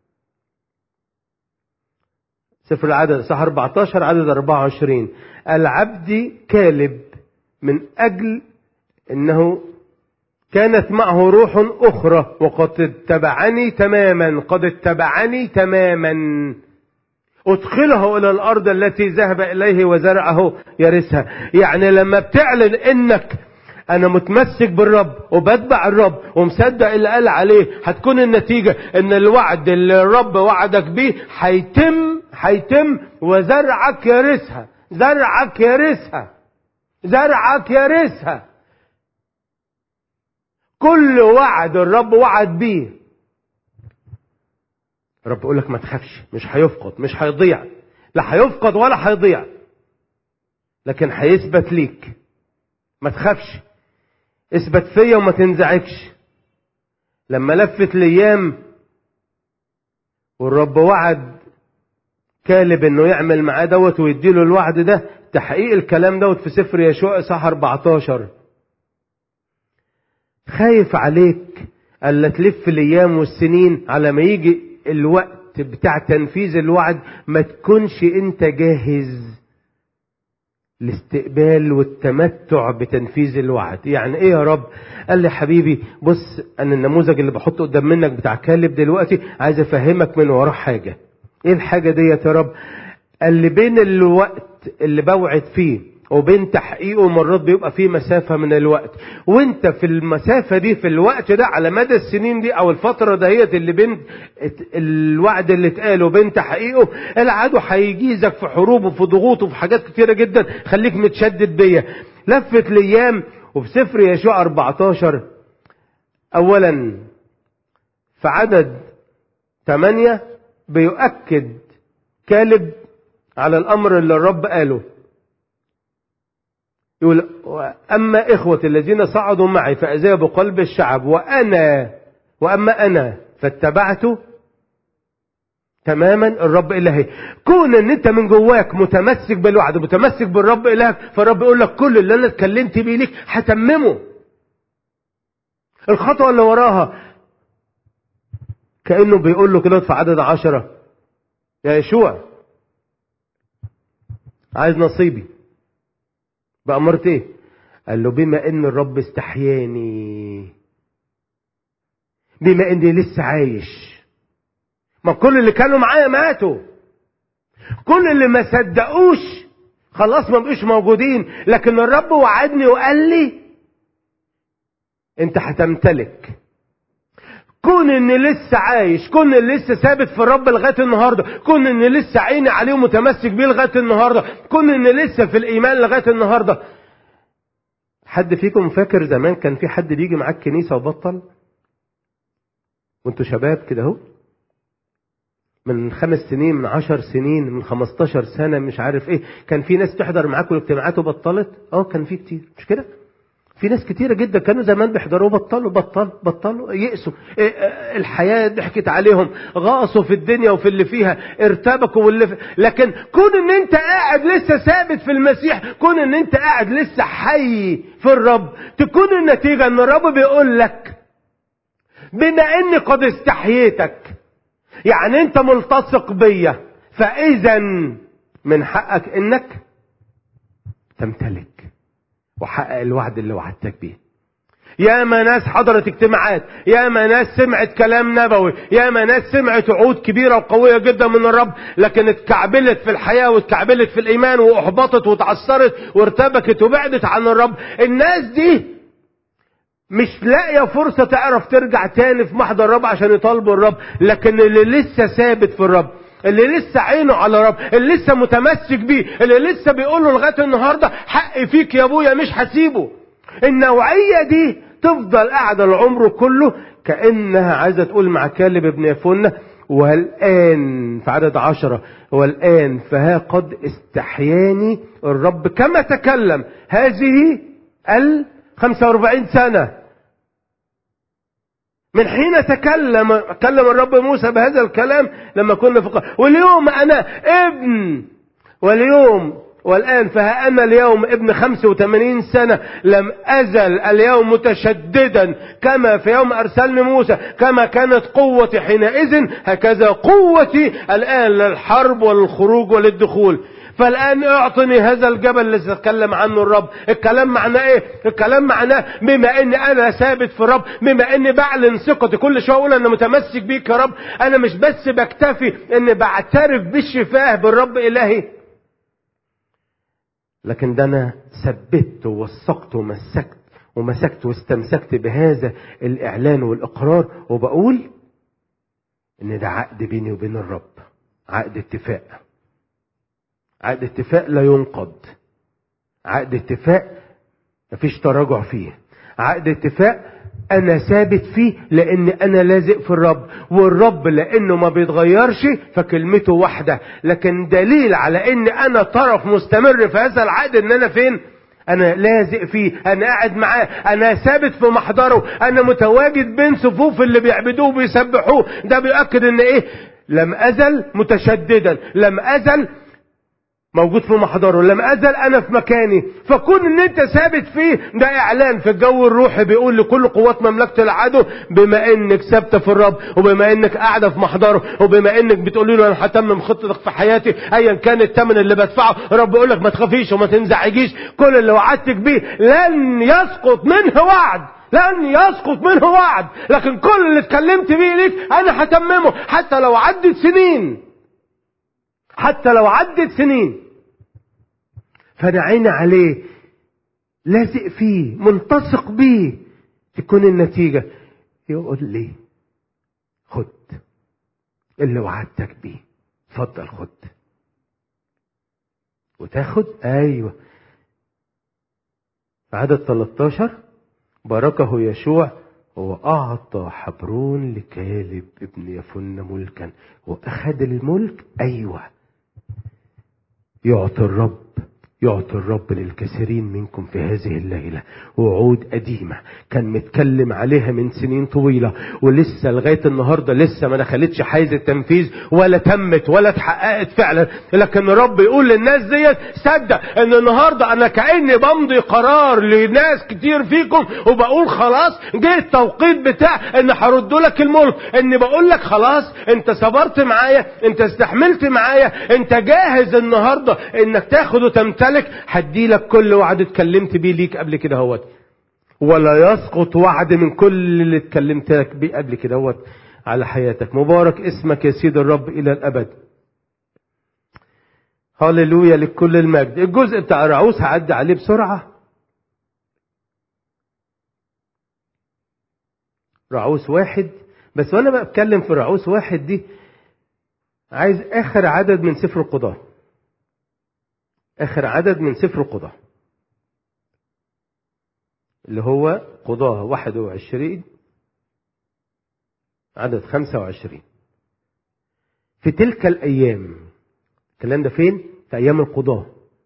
سفر العدد اصحاح 14 عدد 24 العبد كالب من اجل انه كانت معه روح اخرى وقد اتبعني تماما قد اتبعني تماما ادخله الى الارض التي ذهب اليه وزرعه يرثها يعني لما بتعلن انك انا متمسك بالرب وبتبع الرب ومصدق اللي قال عليه هتكون النتيجة ان الوعد اللي الرب وعدك بيه هيتم هيتم وزرعك يرثها زرعك يرثها زرعك يرثها كل وعد الرب وعد بيه رب يقول لك ما تخافش مش هيفقد مش هيضيع لا هيفقد ولا هيضيع لكن هيثبت ليك ما تخافش اثبت فيا وما تنزعجش لما لفت الايام والرب وعد كالب انه يعمل معاه دوت ويديله الوعد ده تحقيق الكلام دوت في سفر يشوع اصحاح 14 خايف عليك الا تلف الايام والسنين على ما يجي الوقت بتاع تنفيذ الوعد ما تكونش انت جاهز الاستقبال والتمتع بتنفيذ الوعد يعني ايه يا رب قال لي حبيبي بص انا النموذج اللي بحطه قدام منك بتاع كالب دلوقتي عايز افهمك من وراه حاجة ايه الحاجة دي يا رب قال لي بين الوقت اللي بوعد فيه وبين تحقيقه مرات بيبقى فيه مسافة من الوقت وانت في المسافة دي في الوقت ده على مدى السنين دي او الفترة دهيت اللي بين الوعد اللي اتقال وبين تحقيقه العدو هيجيزك في حروب وفي ضغوط وفي حاجات كتيرة جدا خليك متشدد بيا لفت الايام وفي سفر يشوع 14 اولا في عدد 8 بيؤكد كالب على الامر اللي الرب قاله يقول أما إخوتي الذين صعدوا معي فأذابوا قلب الشعب وأنا وأما أنا فاتبعت تماما الرب إلهي كون ان انت من جواك متمسك بالوعد متمسك بالرب إلهك فالرب يقول لك كل اللي انا اتكلمت بيه ليك هتممه الخطوة اللي وراها كأنه بيقول له كده في عدد عشرة يا يشوع عايز نصيبي بأمرت ايه قال له بما ان الرب استحياني بما اني لسه عايش ما كل اللي كانوا معايا ماتوا كل اللي ما صدقوش خلاص ما بقوش موجودين لكن الرب وعدني وقال لي انت هتمتلك كون اني لسه عايش كون اني لسه ثابت في الرب لغايه النهارده كون اني لسه عيني عليه ومتمسك بيه لغايه النهارده كون اني لسه في الايمان لغايه النهارده حد فيكم فاكر زمان كان في حد بيجي معاك كنيسه وبطل وانتوا شباب كده اهو من خمس سنين من عشر سنين من خمستاشر سنة مش عارف ايه كان في ناس تحضر معاكم الاجتماعات وبطلت اه كان في كتير مش كده في ناس كتيرة جدا كانوا زمان بيحضروا بطلوا بطلوا بطلوا يئسوا إيه آه، الحياة ضحكت عليهم غاصوا في الدنيا وفي اللي فيها ارتبكوا واللي في... لكن كون ان انت قاعد لسه ثابت في المسيح كون ان انت قاعد لسه حي في الرب تكون النتيجة ان الرب بيقول لك بما اني قد استحييتك يعني انت ملتصق بيا فاذا من حقك انك تمتلك وحقق الوعد اللي وعدتك بيه يا ما ناس حضرت اجتماعات يا ما ناس سمعت كلام نبوي يا ما ناس سمعت وعود كبيرة وقوية جدا من الرب لكن اتكعبلت في الحياة واتكعبلت في الإيمان وأحبطت وتعثرت وارتبكت وبعدت عن الرب الناس دي مش لاقية فرصة تعرف ترجع تاني في محضر الرب عشان يطالبوا الرب لكن اللي لسه ثابت في الرب اللي لسه عينه على الرب اللي لسه متمسك بيه اللي لسه بيقول له لغايه النهارده حقي فيك يا ابويا مش هسيبه النوعيه دي تفضل قاعده العمر كله كانها عايزه تقول مع كالب ابن يفنه والآن في عدد عشرة والآن فها قد استحياني الرب كما تكلم هذه ال 45 سنة من حين تكلم كلم الرب موسى بهذا الكلام لما كنا في قا... واليوم انا ابن واليوم والآن فها أنا اليوم ابن 85 سنة لم أزل اليوم متشددا كما في يوم أرسلني موسى كما كانت قوتي حينئذ هكذا قوتي الآن للحرب وللخروج وللدخول فالآن اعطني هذا الجبل اللي تكلم عنه الرب الكلام معناه ايه الكلام معناه بما ان انا ثابت في الرب بما اني بعلن ثقتي كل شويه اقول انا متمسك بيك يا رب انا مش بس بكتفي اني بعترف بالشفاه بالرب الهي لكن ده انا ثبت ووثقت ومسكت ومسكت واستمسكت بهذا الاعلان والاقرار وبقول ان ده عقد بيني وبين الرب عقد اتفاق عقد اتفاق لا ينقض عقد اتفاق مفيش تراجع فيه عقد اتفاق انا ثابت فيه لان انا لازق في الرب والرب لانه ما بيتغيرش فكلمته واحدة لكن دليل على ان انا طرف مستمر في هذا العقد ان انا فين انا لازق فيه انا قاعد معاه انا ثابت في محضره انا متواجد بين صفوف اللي بيعبدوه وبيسبحوه ده بيؤكد ان ايه لم ازل متشددا لم ازل موجود في محضره لم ازل انا في مكاني فكون ان انت ثابت فيه ده اعلان في الجو الروحي بيقول لكل قوات مملكه العدو بما انك ثابته في الرب وبما انك قاعده في محضره وبما انك بتقولي له انا هتمم خطتك في حياتي ايا كان الثمن اللي بدفعه رب يقول لك ما تخافيش وما تنزعجيش كل اللي وعدتك بيه لن يسقط منه وعد لن يسقط منه وعد لكن كل اللي اتكلمت بيه ليك انا هتممه حتى لو عدت سنين حتى لو عدت سنين فانا عيني عليه لازق فيه ملتصق بيه تكون النتيجة يقول لي خد اللي وعدتك بيه اتفضل خد وتاخد ايوه في عدد 13 باركه يشوع وأعطى حبرون لكالب ابن يفن ملكا وأخذ الملك أيوه يعطي الرب يعطي الرب للكثيرين منكم في هذه الليلة وعود قديمة كان متكلم عليها من سنين طويلة ولسه لغاية النهاردة لسه ما دخلتش حيز التنفيذ ولا تمت ولا اتحققت فعلا لكن الرب يقول للناس ديت صدق ان النهاردة انا كأني بمضي قرار لناس كتير فيكم وبقول خلاص جه التوقيت بتاع ان هرد لك الملك اني بقول لك خلاص انت صبرت معايا انت استحملت معايا انت جاهز النهاردة انك تاخد وتمتلك لك هدي لك كل وعد اتكلمت بيه ليك قبل كده هوت ولا يسقط وعد من كل اللي اتكلمت لك بيه قبل كده هوت على حياتك مبارك اسمك يا سيد الرب الى الابد هللويا لكل المجد الجزء بتاع رعوس هعدي عليه بسرعة رعوس واحد بس وانا بتكلم في رعوس واحد دي عايز اخر عدد من سفر القضاء اخر عدد من سفر القضاء اللي هو قضاة واحد وعشرين عدد خمسة وعشرين في تلك الأيام الكلام ده فين؟ في أيام القضاة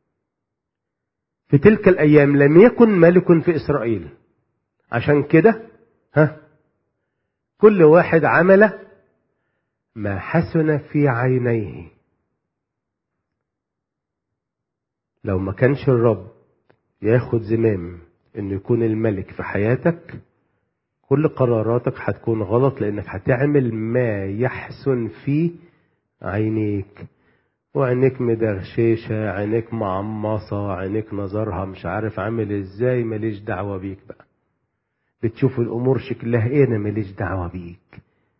في تلك الأيام لم يكن ملك في إسرائيل عشان كده ها كل واحد عمل ما حسن في عينيه لو ما كانش الرب ياخد زمام انه يكون الملك في حياتك كل قراراتك هتكون غلط لانك هتعمل ما يحسن في عينيك وعينيك مدغشيشة عينيك معمصة عينيك نظرها مش عارف عامل ازاي ماليش دعوة بيك بقى بتشوف الامور شكلها ايه انا ماليش دعوة بيك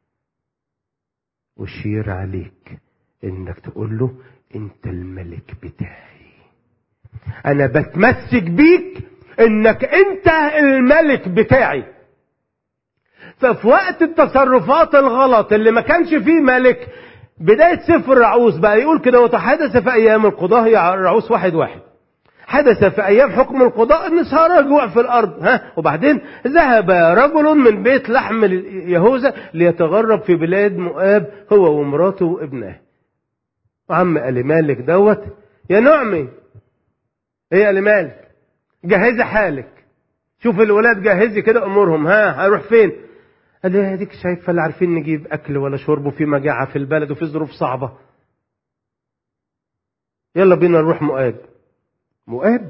وشير عليك انك تقول له انت الملك بتاعي انا بتمسك بيك انك انت الملك بتاعي ففي وقت التصرفات الغلط اللي ما كانش فيه ملك بداية سفر رعوس بقى يقول كده وتحدث في ايام القضاء هي رعوس واحد واحد حدث في ايام حكم القضاء ان صار جوع في الارض ها وبعدين ذهب رجل من بيت لحم يهوذا ليتغرب في بلاد مؤاب هو ومراته وابنه وعم قال مالك دوت يا نعمي ايه قال مالك جهزي حالك شوف الولاد جهزي كده امورهم ها هروح فين قال لي اديك شايفه لا عارفين نجيب اكل ولا شرب وفي مجاعه في البلد وفي ظروف صعبه يلا بينا نروح مؤاب مؤاب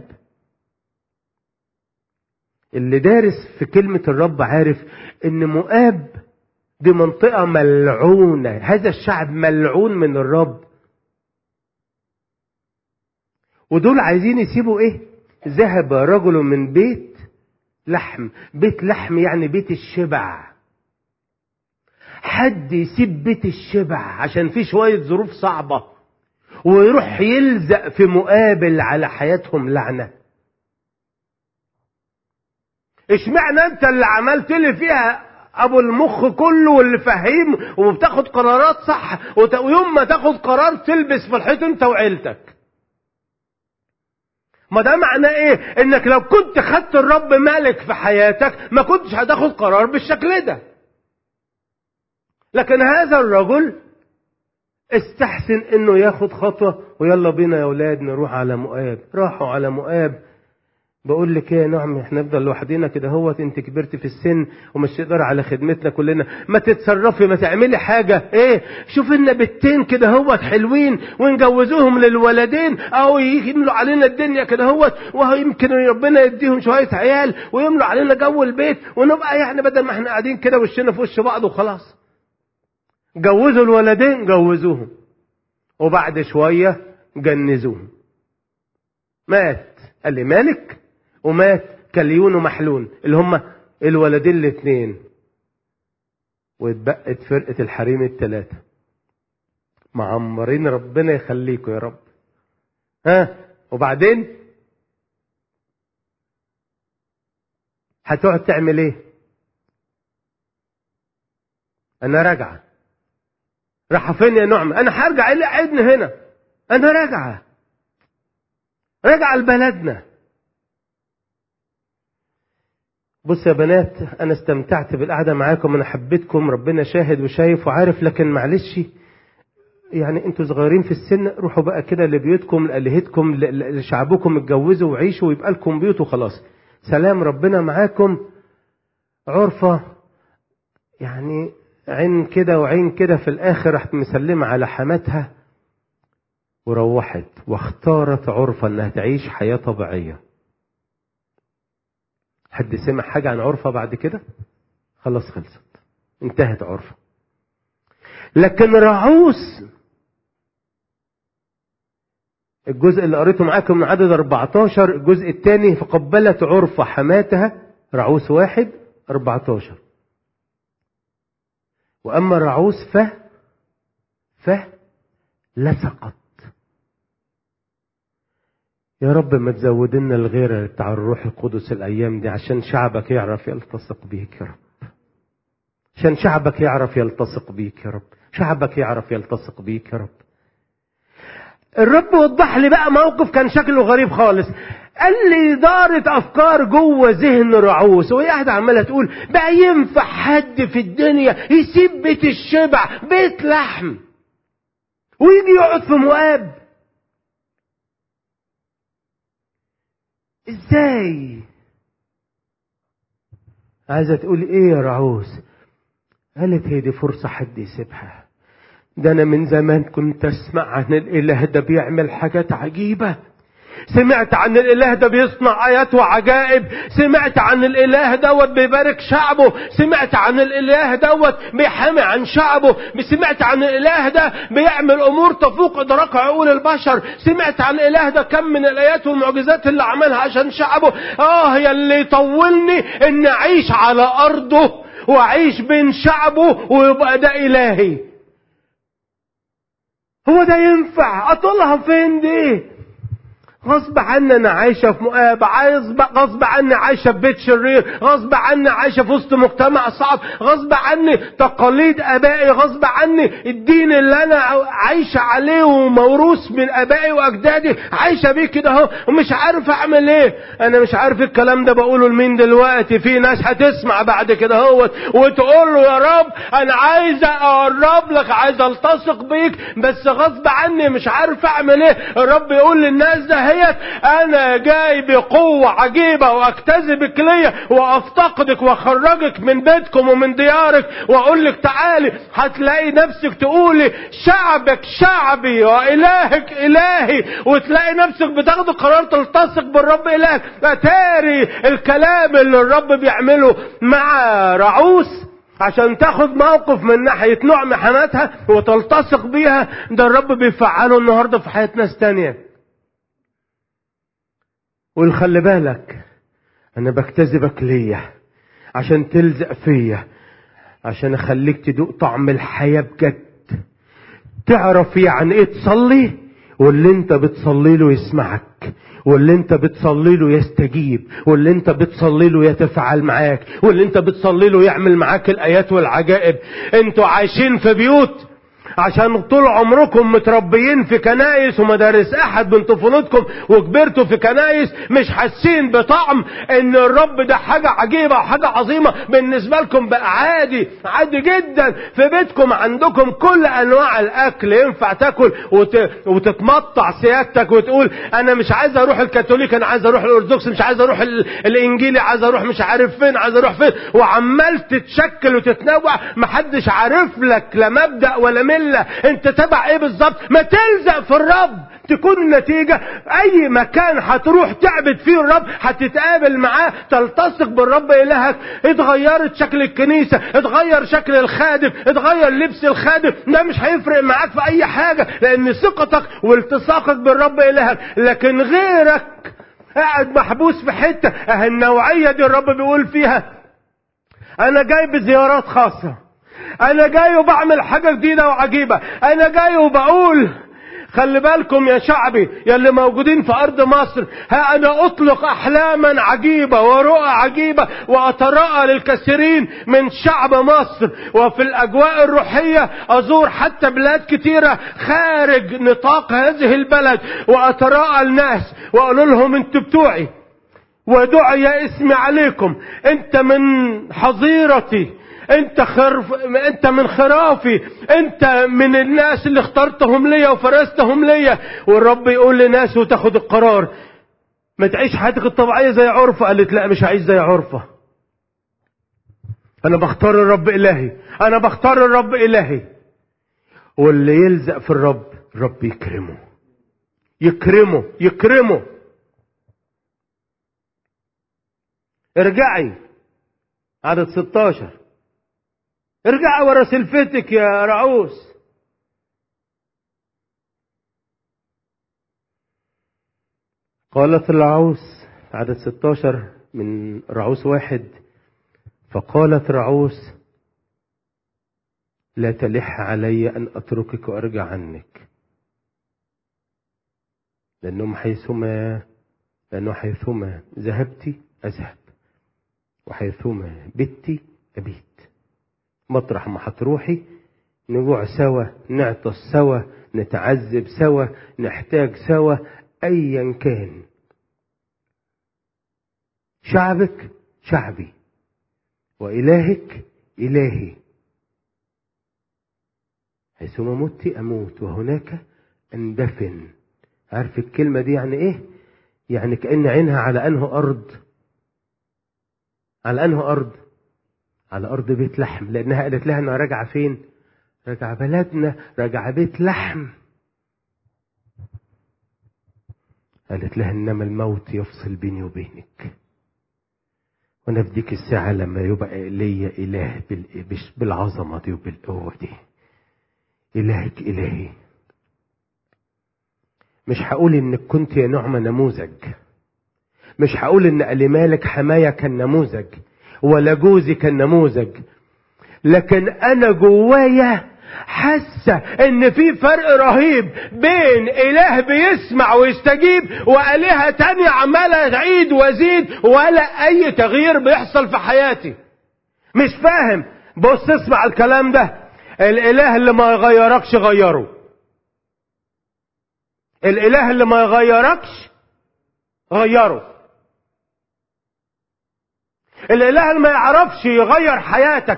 اللي دارس في كلمة الرب عارف ان مؤاب دي منطقة ملعونة هذا الشعب ملعون من الرب ودول عايزين يسيبوا ايه ذهب رجل من بيت لحم بيت لحم يعني بيت الشبع حد يسيب بيت الشبع عشان في شوية ظروف صعبة ويروح يلزق في مقابل على حياتهم لعنة اشمعنى انت اللي عملت لي فيها ابو المخ كله واللي فهيم وبتاخد قرارات صح ويوم ما تاخد قرار تلبس في الحيط انت وعيلتك ما ده معناه ايه انك لو كنت خدت الرب مالك في حياتك ما كنتش هتاخد قرار بالشكل ده لكن هذا الرجل استحسن انه ياخد خطوة ويلا بينا يا اولاد نروح على مؤاب راحوا على مؤاب بقول لك ايه يا نعم احنا نفضل لوحدينا كده هوت انت كبرت في السن ومش تقدر على خدمتنا كلنا ما تتصرفي ما تعملي حاجة ايه شوف لنا بنتين كده هوت حلوين ونجوزوهم للولدين او يملوا علينا الدنيا كده هوت ويمكن ربنا يديهم شوية عيال ويملوا علينا جو البيت ونبقى يعني بدل ما احنا قاعدين كده وشنا في وش بعض وخلاص جوزوا الولدين جوزوهم وبعد شوية جنزوهم مات قال لي مالك ومات كليون ومحلون اللي هم الولدين الاثنين واتبقت فرقة الحريم الثلاثة معمرين ربنا يخليكم يا رب ها وبعدين هتقعد تعمل ايه انا راجعه راح فين يا نعمة انا هرجع اللي قعدني هنا انا راجعة راجعة لبلدنا بص يا بنات انا استمتعت بالقعدة معاكم انا حبيتكم ربنا شاهد وشايف وعارف لكن معلش يعني انتوا صغيرين في السن روحوا بقى كده لبيوتكم لالهتكم لشعبكم اتجوزوا وعيشوا ويبقى لكم بيوت وخلاص سلام ربنا معاكم عرفة يعني عين كده وعين كده في الاخر راحت مسلمة على حماتها وروحت واختارت عرفة انها تعيش حياة طبيعية حد سمع حاجة عن عرفة بعد كده خلاص خلصت انتهت عرفة لكن رعوس الجزء اللي قريته معاكم من عدد 14 الجزء الثاني فقبلت عرفة حماتها رعوس واحد 14 وأما رعوس ف ف لسقت يا رب ما تزودنا الغيرة بتاع الروح القدس الأيام دي عشان شعبك يعرف يلتصق بيك يا رب عشان شعبك يعرف يلتصق بيك يا رب شعبك يعرف يلتصق بيك يا رب الرب وضح لي بقى موقف كان شكله غريب خالص قال لي دارت افكار جوه ذهن رعوس وهي قاعده عماله تقول بقى ينفع حد في الدنيا يسيب بيت الشبع بيت لحم ويجي يقعد في مؤاب ازاي عايزه تقول ايه يا رعوس قالت هي دي فرصه حد يسيبها ده انا من زمان كنت اسمع عن الاله ده بيعمل حاجات عجيبه سمعت عن الاله ده بيصنع ايات وعجائب سمعت عن الاله دوت بيبارك شعبه سمعت عن الاله دوت بيحامي عن شعبه سمعت عن الاله ده بيعمل امور تفوق ادراك عقول البشر سمعت عن الاله ده كم من الايات والمعجزات اللي عملها عشان شعبه اه يا اللي يطولني ان اعيش على ارضه واعيش بين شعبه ويبقى ده الهي هو ده ينفع اطولها فين دي غصب عني انا عايشه في مؤاب عايز غصب عني عايشه في بيت شرير غصب عني عايشه في وسط مجتمع صعب غصب عني تقاليد ابائي غصب عني الدين اللي انا عايشه عليه وموروث من ابائي واجدادي عايشه بيه كده اهو ومش عارف اعمل ايه انا مش عارف الكلام ده بقوله لمين دلوقتي في ناس هتسمع بعد كده اهوت وتقول له يا رب انا عايز اقرب لك عايز التصق بيك بس غصب عني مش عارف اعمل ايه الرب يقول للناس ده دهيت انا جاي بقوة عجيبة واجتذبك ليا وافتقدك واخرجك من بيتكم ومن ديارك واقول لك تعالي هتلاقي نفسك تقولي شعبك شعبي والهك الهي وتلاقي نفسك بتاخد قرار تلتصق بالرب الهك اتاري الكلام اللي الرب بيعمله مع رعوس عشان تاخد موقف من ناحية نوع محناتها وتلتصق بيها ده الرب بيفعله النهاردة في حياة ناس تانية قول خلي بالك انا بجتذبك ليا عشان تلزق فيا عشان اخليك تدوق طعم الحياة بجد تعرف يعني ايه تصلي واللي انت بتصلي له يسمعك واللي انت بتصلي له يستجيب واللي انت بتصلي له يتفاعل معاك واللي انت بتصلي له يعمل معاك الايات والعجائب انتوا عايشين في بيوت عشان طول عمركم متربيين في كنايس ومدارس احد من طفولتكم وكبرتوا في كنايس مش حاسين بطعم ان الرب ده حاجة عجيبة وحاجة عظيمة بالنسبة لكم بقى عادي عادي جدا في بيتكم عندكم كل انواع الاكل ينفع تاكل وت... وتتمطع سيادتك وتقول انا مش عايز اروح الكاثوليك انا عايز اروح الارثوذكس مش عايز اروح ال... الانجيلي عايز اروح مش عارف فين عايز اروح فين وعمال تتشكل وتتنوع محدش عارف لك لا مبدأ ولا ملة انت تبع ايه بالظبط ما تلزق في الرب تكون النتيجة اي مكان هتروح تعبد فيه الرب هتتقابل معاه تلتصق بالرب الهك اتغيرت شكل الكنيسة اتغير شكل الخادم اتغير لبس الخادم ده مش هيفرق معاك في اي حاجة لان ثقتك والتصاقك بالرب الهك لكن غيرك قاعد محبوس في حتة اه النوعية دي الرب بيقول فيها انا جاي بزيارات خاصة انا جاي وبعمل حاجة جديدة وعجيبة انا جاي وبقول خلي بالكم يا شعبي يا اللي موجودين في ارض مصر ها انا اطلق احلاما عجيبة ورؤى عجيبة واتراءى للكثيرين من شعب مصر وفي الاجواء الروحية ازور حتى بلاد كتيرة خارج نطاق هذه البلد واتراءى الناس واقول لهم انتوا بتوعي ودعي اسمي عليكم انت من حظيرتي انت خرف انت من خرافي انت من الناس اللي اخترتهم ليا وفرستهم ليا والرب يقول لناس وتاخد القرار ما تعيش حياتك الطبيعيه زي عرفه قالت لا مش هعيش زي عرفه انا بختار الرب الهي انا بختار الرب الهي واللي يلزق في الرب الرب يكرمه يكرمه يكرمه ارجعي عدد 16 ارجع ورا سلفتك يا رعوس قالت الرعوس عدد 16 من رعوس واحد فقالت رعوس لا تلح علي أن أتركك وأرجع عنك لأنهم حيثما لأنه حيثما ذهبت أذهب وحيثما بت أبيت مطرح ما هتروحي نجوع سوا نعطس سوا نتعذب سوا نحتاج سوا أيا كان شعبك شعبي وإلهك إلهي حيثما مت أموت وهناك أندفن عارف الكلمة دي يعني إيه؟ يعني كأن عينها على أنه أرض على أنه أرض على أرض بيت لحم لأنها قالت لها أنها راجعة فين؟ راجعة بلدنا راجعة بيت لحم قالت لها إنما الموت يفصل بيني وبينك وانا في ديك الساعة لما يبقى ليا إله بالعظمة دي وبالقوة دي إلهك إلهي مش هقول إنك كنت يا نعمة نموذج مش هقول إن ألمالك حماية كان نموذج ولا جوزي كان نموذج لكن أنا جوايا حاسة ان في فرق رهيب بين اله بيسمع ويستجيب والهة تانية عمالة تعيد وزيد ولا اي تغيير بيحصل في حياتي مش فاهم بص اسمع الكلام ده الاله اللي ما يغيركش غيره الاله اللي ما يغيركش غيره الاله اللي ما يعرفش يغير حياتك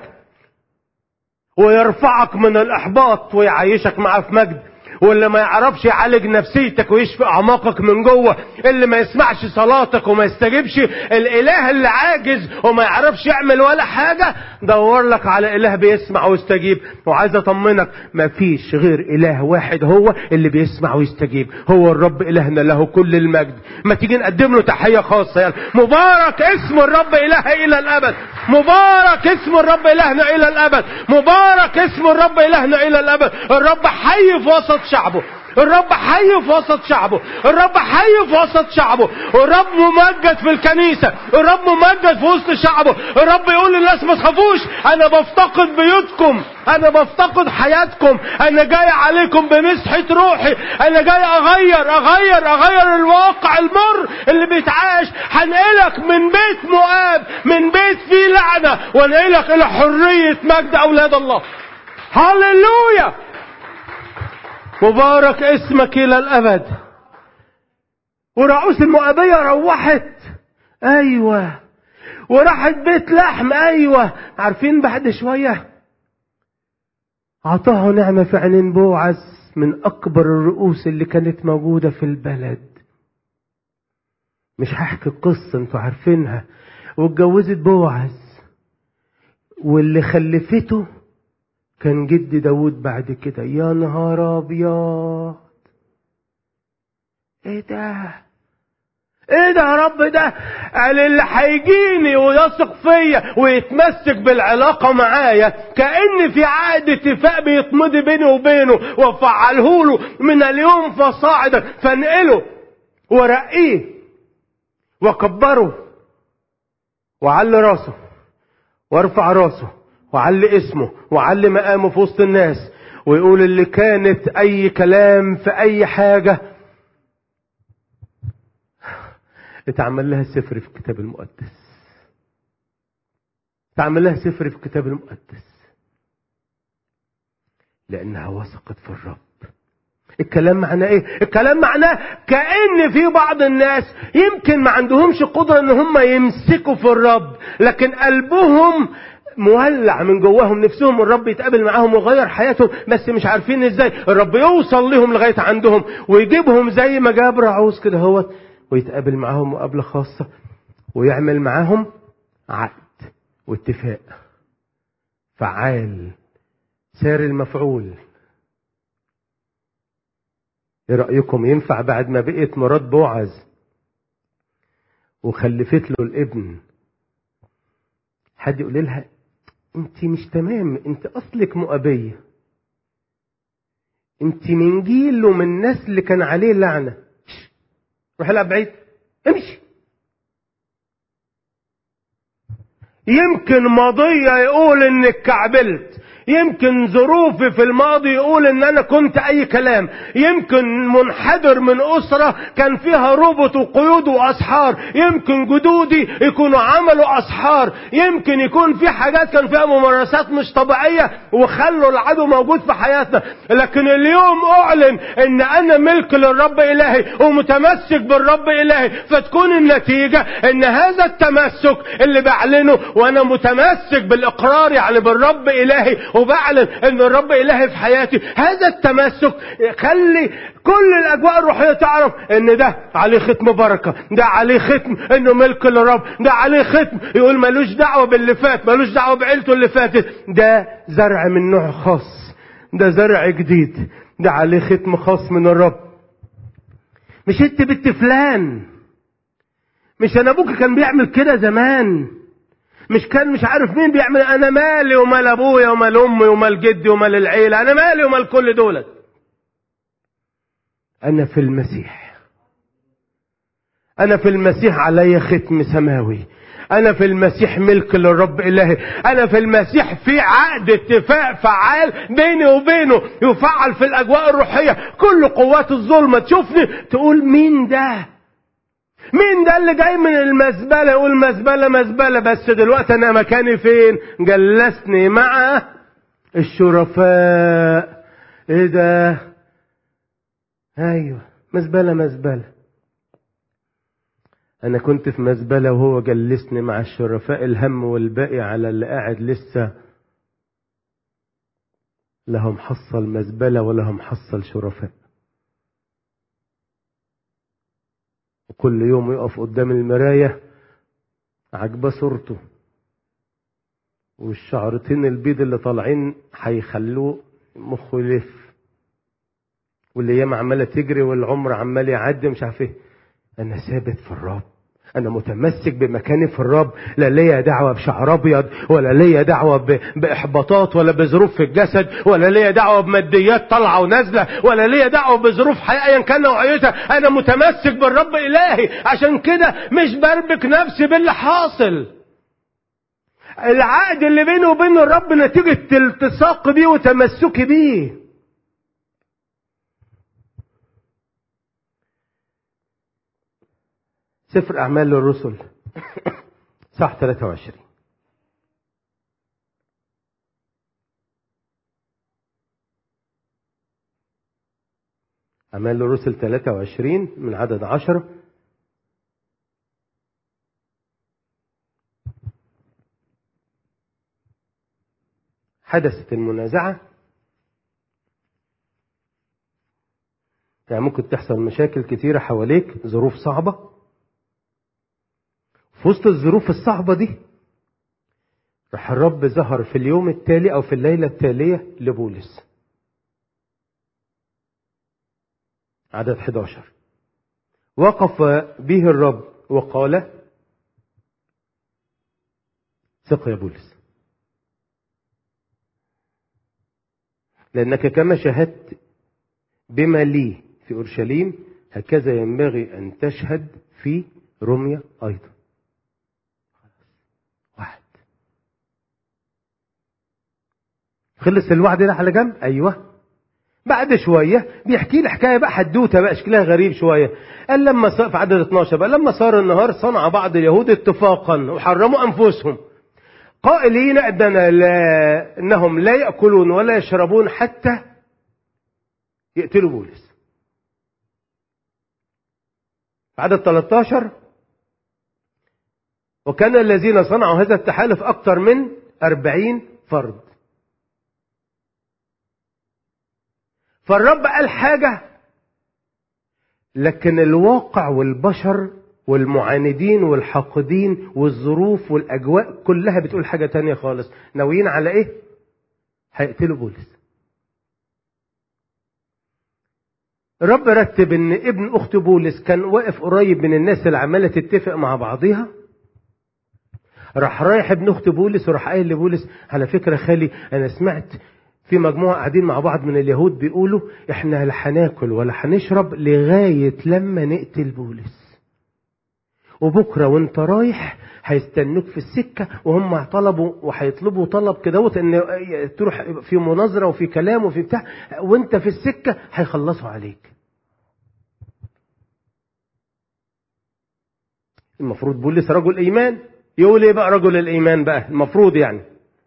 ويرفعك من الإحباط ويعيشك معاه في مجد واللي ما يعرفش يعالج نفسيتك ويشفي أعماقك من جوه اللي ما يسمعش صلاتك وما يستجيبش الإله اللي عاجز وما يعرفش يعمل ولا حاجة دور لك على إله بيسمع ويستجيب وعايز أطمنك ما فيش غير إله واحد هو اللي بيسمع ويستجيب هو الرب إلهنا له كل المجد ما تيجي نقدم له تحية خاصة يعني مبارك اسم الرب إله إلى الأبد مبارك اسم الرب إلهنا إلى الأبد مبارك اسم الرب إلهنا إلى الأبد الرب حي في وسط شعبه الرب حي في وسط شعبه الرب حي في وسط شعبه الرب ممجد في الكنيسة الرب ممجد في وسط شعبه الرب يقول للناس ما تخافوش انا بفتقد بيوتكم انا بفتقد حياتكم انا جاي عليكم بمسحة روحي انا جاي اغير اغير اغير الواقع المر اللي بيتعاش هنقلك من بيت مؤاب من بيت فيه لعنة وانقلك الى حرية مجد اولاد الله هللويا مبارك اسمك الى الابد ورعوس المؤابية روحت ايوه وراحت بيت لحم ايوه عارفين بعد شوية عطاها نعمة في عينين بوعز من اكبر الرؤوس اللي كانت موجودة في البلد مش هحكي القصة انتوا عارفينها واتجوزت بوعز واللي خلفته كان جد داود بعد كده يا نهار ابيض ايه ده ايه ده يا رب ده قال اللي هيجيني ويثق فيا ويتمسك بالعلاقة معايا كأن في عقد اتفاق بيتمضي بيني وبينه وافعله له من اليوم فصاعدا فانقله ورقيه وكبره وعلي راسه وارفع راسه وعلي اسمه وعلي مقامه في وسط الناس ويقول اللي كانت اي كلام في اي حاجة اتعمل لها سفر في الكتاب المقدس اتعمل لها سفر في الكتاب المقدس لانها وثقت في الرب الكلام معناه ايه الكلام معناه كأن في بعض الناس يمكن ما عندهمش قدرة ان هم يمسكوا في الرب لكن قلبهم مولع من جواهم نفسهم الرب يتقابل معاهم ويغير حياتهم بس مش عارفين ازاي الرب يوصل لهم لغاية عندهم ويجيبهم زي ما جاب رعوز كده هو ويتقابل معاهم مقابلة خاصة ويعمل معاهم عقد واتفاق فعال سار المفعول ايه رأيكم ينفع بعد ما بقيت مرات بوعز وخلفت له الابن حد يقول لها انت مش تمام انت اصلك مؤبية انت من جيل ومن نسل كان عليه لعنة روح لها بعيد امشي يمكن ماضية يقول انك كعبلت يمكن ظروفي في الماضي يقول ان انا كنت اي كلام يمكن منحدر من اسرة كان فيها ربط وقيود واسحار يمكن جدودي يكونوا عملوا اسحار يمكن يكون في حاجات كان فيها ممارسات مش طبيعية وخلوا العدو موجود في حياتنا لكن اليوم اعلن ان انا ملك للرب الهي ومتمسك بالرب الهي فتكون النتيجة ان هذا التمسك اللي بعلنه وانا متمسك بالاقرار يعني بالرب الهي وبعلن ان الرب الهي في حياتي هذا التمسك خلي كل الاجواء الروحيه تعرف ان ده عليه ختم بركه ده عليه ختم انه ملك للرب ده عليه ختم يقول ملوش دعوه باللي فات ملوش دعوه بعيلته اللي فاتت ده زرع من نوع خاص ده زرع جديد ده عليه ختم خاص من الرب مش انت بنت فلان مش انا ابوك كان بيعمل كده زمان مش كان مش عارف مين بيعمل انا مالي ومال ابويا ومال امي ومال جدي ومال العيله انا مالي ومال كل دولت انا في المسيح انا في المسيح علي ختم سماوي انا في المسيح ملك للرب الهي انا في المسيح في عقد اتفاق فعال بيني وبينه يفعل في الاجواء الروحيه كل قوات الظلمه تشوفني تقول مين ده مين ده اللي جاي من المزبله يقول مزبله مزبله بس دلوقتي انا مكاني فين جلسني مع الشرفاء ايه ده ايوه مزبله مزبله انا كنت في مزبله وهو جلسني مع الشرفاء الهم والباقي على اللي قاعد لسه لا محصل مزبله ولا محصل شرفاء وكل يوم يقف قدام المرايه عجبه صورته والشعرتين البيض اللي طالعين هيخلوه مخه يلف والايام عماله تجري والعمر عمال يعدي مش عارف ايه انا ثابت في الرب انا متمسك بمكاني في الرب لا ليا دعوه بشعر ابيض ولا ليا دعوه ب... باحباطات ولا بظروف في الجسد ولا ليا دعوه بماديات طالعه ونازله ولا ليا دعوه بظروف حياه ايا كان نوعيتها انا متمسك بالرب الهي عشان كده مش بربك نفسي باللي حاصل العقد اللي بيني وبين الرب نتيجه التصاق بيه وتمسكي بيه سفر أعمال الرسل صح 23 أعمال الرسل 23 من عدد 10 حدثت المنازعة يعني ممكن تحصل مشاكل كتيرة حواليك ظروف صعبة في وسط الظروف الصعبة دي راح الرب ظهر في اليوم التالي أو في الليلة التالية لبولس عدد 11 وقف به الرب وقال ثق يا بولس لأنك كما شهدت بما لي في أورشليم هكذا ينبغي أن تشهد في روميا أيضا واحد خلص الوعد ده على جنب ايوه بعد شوية بيحكي لي حكاية بقى حدوتة بقى شكلها غريب شوية قال لما صار في عدد 12 بقى لما صار النهار صنع بعض اليهود اتفاقا وحرموا أنفسهم قائلين أننا لا إنهم لا يأكلون ولا يشربون حتى يقتلوا بولس عدد 13 وكان الذين صنعوا هذا التحالف أكثر من أربعين فرد فالرب قال حاجة لكن الواقع والبشر والمعاندين والحاقدين والظروف والأجواء كلها بتقول حاجة تانية خالص ناويين على إيه؟ هيقتلوا بولس الرب رتب ان ابن اخت بولس كان واقف قريب من الناس اللي عماله تتفق مع بعضيها راح رايح ابن اخت بولس وراح قايل لبولس على فكره خالي انا سمعت في مجموعه قاعدين مع بعض من اليهود بيقولوا احنا لا هناكل ولا هنشرب لغايه لما نقتل بولس وبكرة وانت رايح هيستنوك في السكة وهم طلبوا وهيطلبوا طلب كدهوت ان تروح في مناظرة وفي كلام وفي بتاع وانت في السكة هيخلصوا عليك المفروض بولس رجل ايمان يقول ايه بقى رجل الايمان بقى المفروض يعني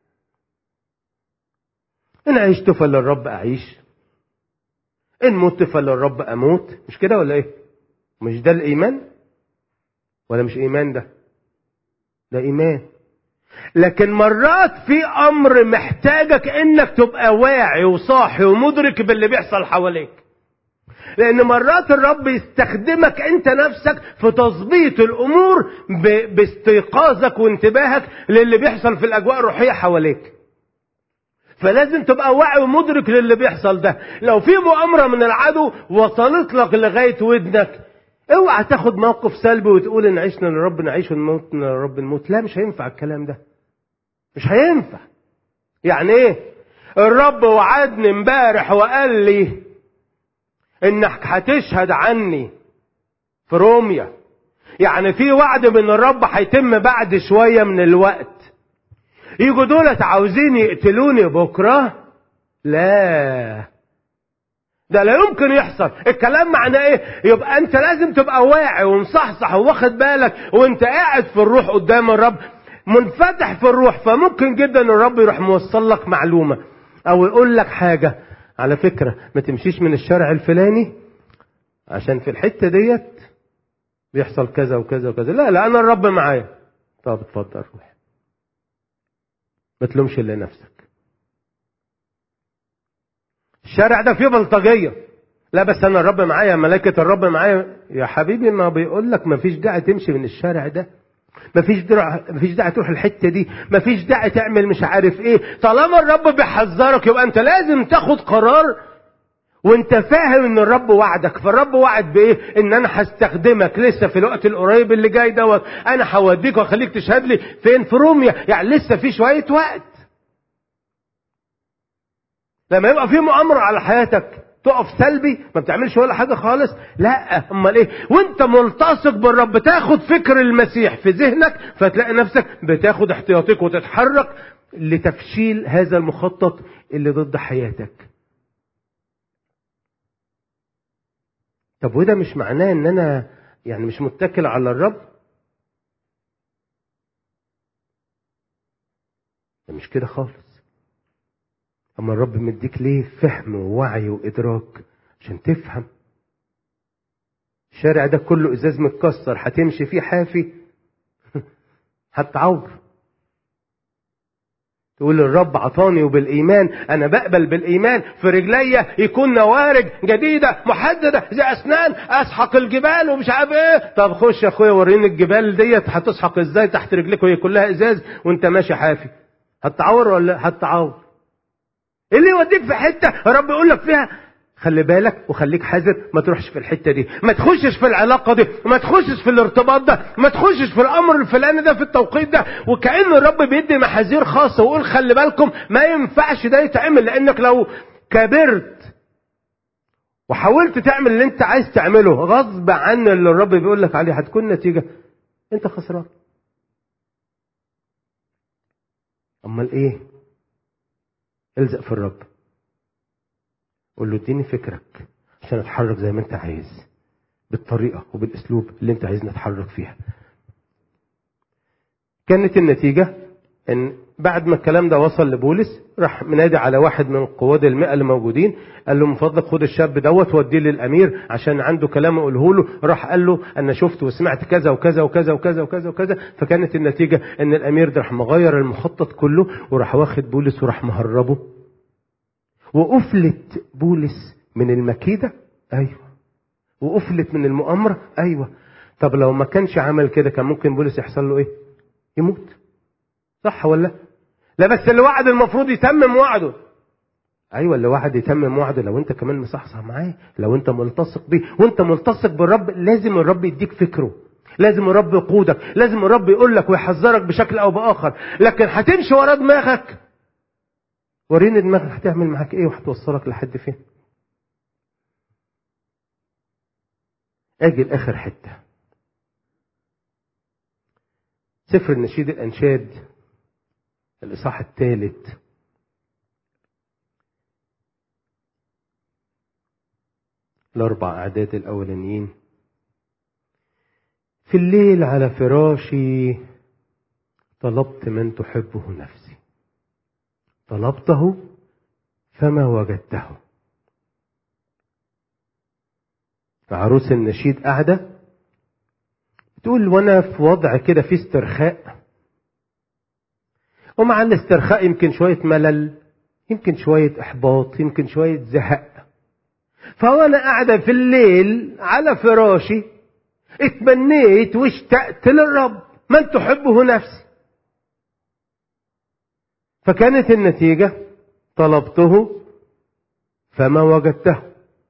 ان عشت فللرب اعيش ان مت فللرب اموت مش كده ولا ايه مش ده الايمان ولا مش ايمان ده ده ايمان لكن مرات في امر محتاجك انك تبقى واعي وصاحي ومدرك باللي بيحصل حواليك لان مرات الرب يستخدمك انت نفسك في تظبيط الامور ب... باستيقاظك وانتباهك للي بيحصل في الاجواء الروحيه حواليك فلازم تبقى واعي ومدرك للي بيحصل ده لو في مؤامره من العدو وصلت لك لغايه ودنك اوعى تاخد موقف سلبي وتقول ان عشنا للرب نعيش ونموتنا للرب نموت لا مش هينفع الكلام ده مش هينفع يعني ايه الرب وعدني امبارح وقال لي انك هتشهد عني في روميا يعني في وعد من الرب هيتم بعد شوية من الوقت يجوا دولت عاوزين يقتلوني بكرة لا ده لا يمكن يحصل الكلام معناه ايه يبقى انت لازم تبقى واعي ومصحصح وواخد بالك وانت قاعد في الروح قدام الرب منفتح في الروح فممكن جدا الرب يروح موصل لك معلومة او يقول لك حاجة على فكرة ما تمشيش من الشارع الفلاني عشان في الحتة ديت بيحصل كذا وكذا وكذا لا لا انا الرب معايا طب اتفضل روح ما تلومش الا نفسك الشارع ده فيه بلطجية لا بس انا الرب معايا ملائكة الرب معايا يا حبيبي ما بيقول لك ما فيش داعي تمشي من الشارع ده مفيش داعي مفيش داعي تروح الحته دي مفيش داعي تعمل مش عارف ايه طالما الرب بيحذرك يبقى انت لازم تاخد قرار وانت فاهم ان الرب وعدك فالرب وعد بايه ان انا هستخدمك لسه في الوقت القريب اللي جاي دوت انا هوديك واخليك تشهد لي فين في روميا يعني لسه في شويه وقت لما يبقى في مؤامره على حياتك تقف سلبي ما بتعملش ولا حاجه خالص لا امال ايه وانت ملتصق بالرب تاخد فكر المسيح في ذهنك فتلاقي نفسك بتاخد احتياطيك وتتحرك لتفشيل هذا المخطط اللي ضد حياتك طب وده مش معناه ان انا يعني مش متكل على الرب ده مش كده خالص اما الرب مديك ليه فهم ووعي وادراك عشان تفهم الشارع ده كله ازاز متكسر هتمشي فيه حافي هتعور تقول الرب عطاني وبالايمان انا بقبل بالايمان في رجليا يكون نوارج جديده محدده زي اسنان اسحق الجبال ومش عارف ايه طب خش يا اخويا وريني الجبال ديت هتسحق ازاي تحت رجلك وهي كلها ازاز وانت ماشي حافي هتعور ولا هتعور ايه اللي يوديك في حته رب يقول لك فيها خلي بالك وخليك حذر ما تروحش في الحته دي ما تخشش في العلاقه دي ما تخشش في الارتباط ده ما تخشش في الامر الفلاني ده في التوقيت ده وكأن الرب بيدي محاذير خاصه ويقول خلي بالكم ما ينفعش ده يتعمل لانك لو كبرت وحاولت تعمل اللي انت عايز تعمله غصب عن اللي الرب بيقول لك عليه هتكون نتيجه انت خسران امال ايه الزق في الرب قول له اديني فكرك عشان اتحرك زي ما انت عايز بالطريقة وبالاسلوب اللي انت عايزني اتحرك فيها كانت النتيجة ان بعد ما الكلام ده وصل لبولس راح منادي على واحد من قواد المئة اللي موجودين قال له من فضلك خد الشاب دوت وديه للامير عشان عنده كلام اقوله له راح قال له انا شفت وسمعت كذا وكذا وكذا وكذا وكذا وكذا فكانت النتيجة ان الامير ده راح مغير المخطط كله وراح واخد بولس وراح مهربه وأفلت بولس من المكيدة أيوة وأفلت من المؤامرة أيوة طب لو ما كانش عمل كده كان ممكن بولس يحصل له إيه يموت صح ولا لا بس اللي وعد المفروض يتمم وعده ايوه اللي وعد يتمم وعده لو انت كمان مصحصح معاه لو انت ملتصق بيه وانت ملتصق بالرب لازم الرب يديك فكره لازم الرب يقودك لازم الرب يقول لك ويحذرك بشكل او باخر لكن هتمشي ورا دماغك وريني دماغك هتعمل معاك ايه وهتوصلك لحد فين اجي لاخر حته سفر النشيد الأنشاد الإصحاح الثالث الأربع أعداد الأولانيين في الليل على فراشي طلبت من تحبه نفسي طلبته فما وجدته عروس النشيد قاعدة تقول وانا في وضع كده في استرخاء ومع الاسترخاء يمكن شوية ملل يمكن شوية احباط يمكن شوية زهق فوانا قاعدة في الليل على فراشي اتمنيت واشتقت للرب من تحبه نفسي فكانت النتيجة طلبته فما وجدته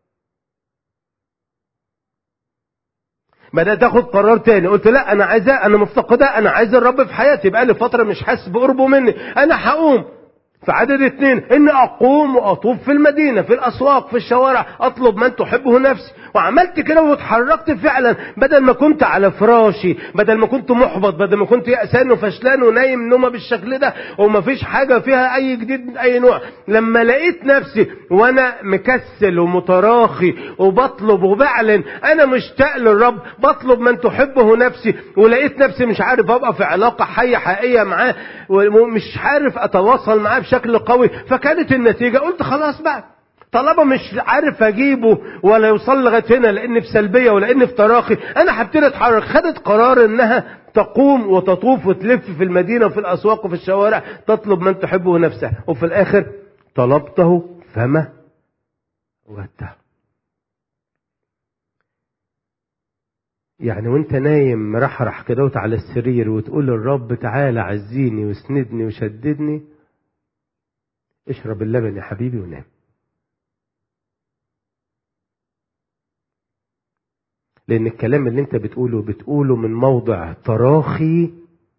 بدأت اخد قرار تاني قلت لا انا عايزة انا مفتقدة انا عايز الرب في حياتي بقى لي فترة مش حاسس بقربه مني انا هقوم في عدد اتنين اني اقوم واطوف في المدينة في الاسواق في الشوارع اطلب من تحبه نفسي وعملت كده واتحركت فعلا بدل ما كنت على فراشي بدل ما كنت محبط بدل ما كنت يأسان وفشلان ونايم نومه بالشكل ده ومفيش حاجة فيها اي جديد من اي نوع لما لقيت نفسي وانا مكسل ومتراخي وبطلب وبعلن انا مشتاق للرب بطلب من تحبه نفسي ولقيت نفسي مش عارف ابقى في علاقة حية حقيقية معاه ومش عارف اتواصل معاه بشكل قوي فكانت النتيجة قلت خلاص بقى طالما مش عارف اجيبه ولا يوصل لغايه هنا لان في سلبيه ولان في تراخي انا هبتدي اتحرك خدت قرار انها تقوم وتطوف وتلف في المدينه وفي الاسواق وفي الشوارع تطلب من تحبه نفسها وفي الاخر طلبته فما وجدته يعني وانت نايم مرحرح كده على السرير وتقول للرب تعالى عزيني واسندني وشددني اشرب اللبن يا حبيبي ونام لان الكلام اللي انت بتقوله بتقوله من موضع تراخي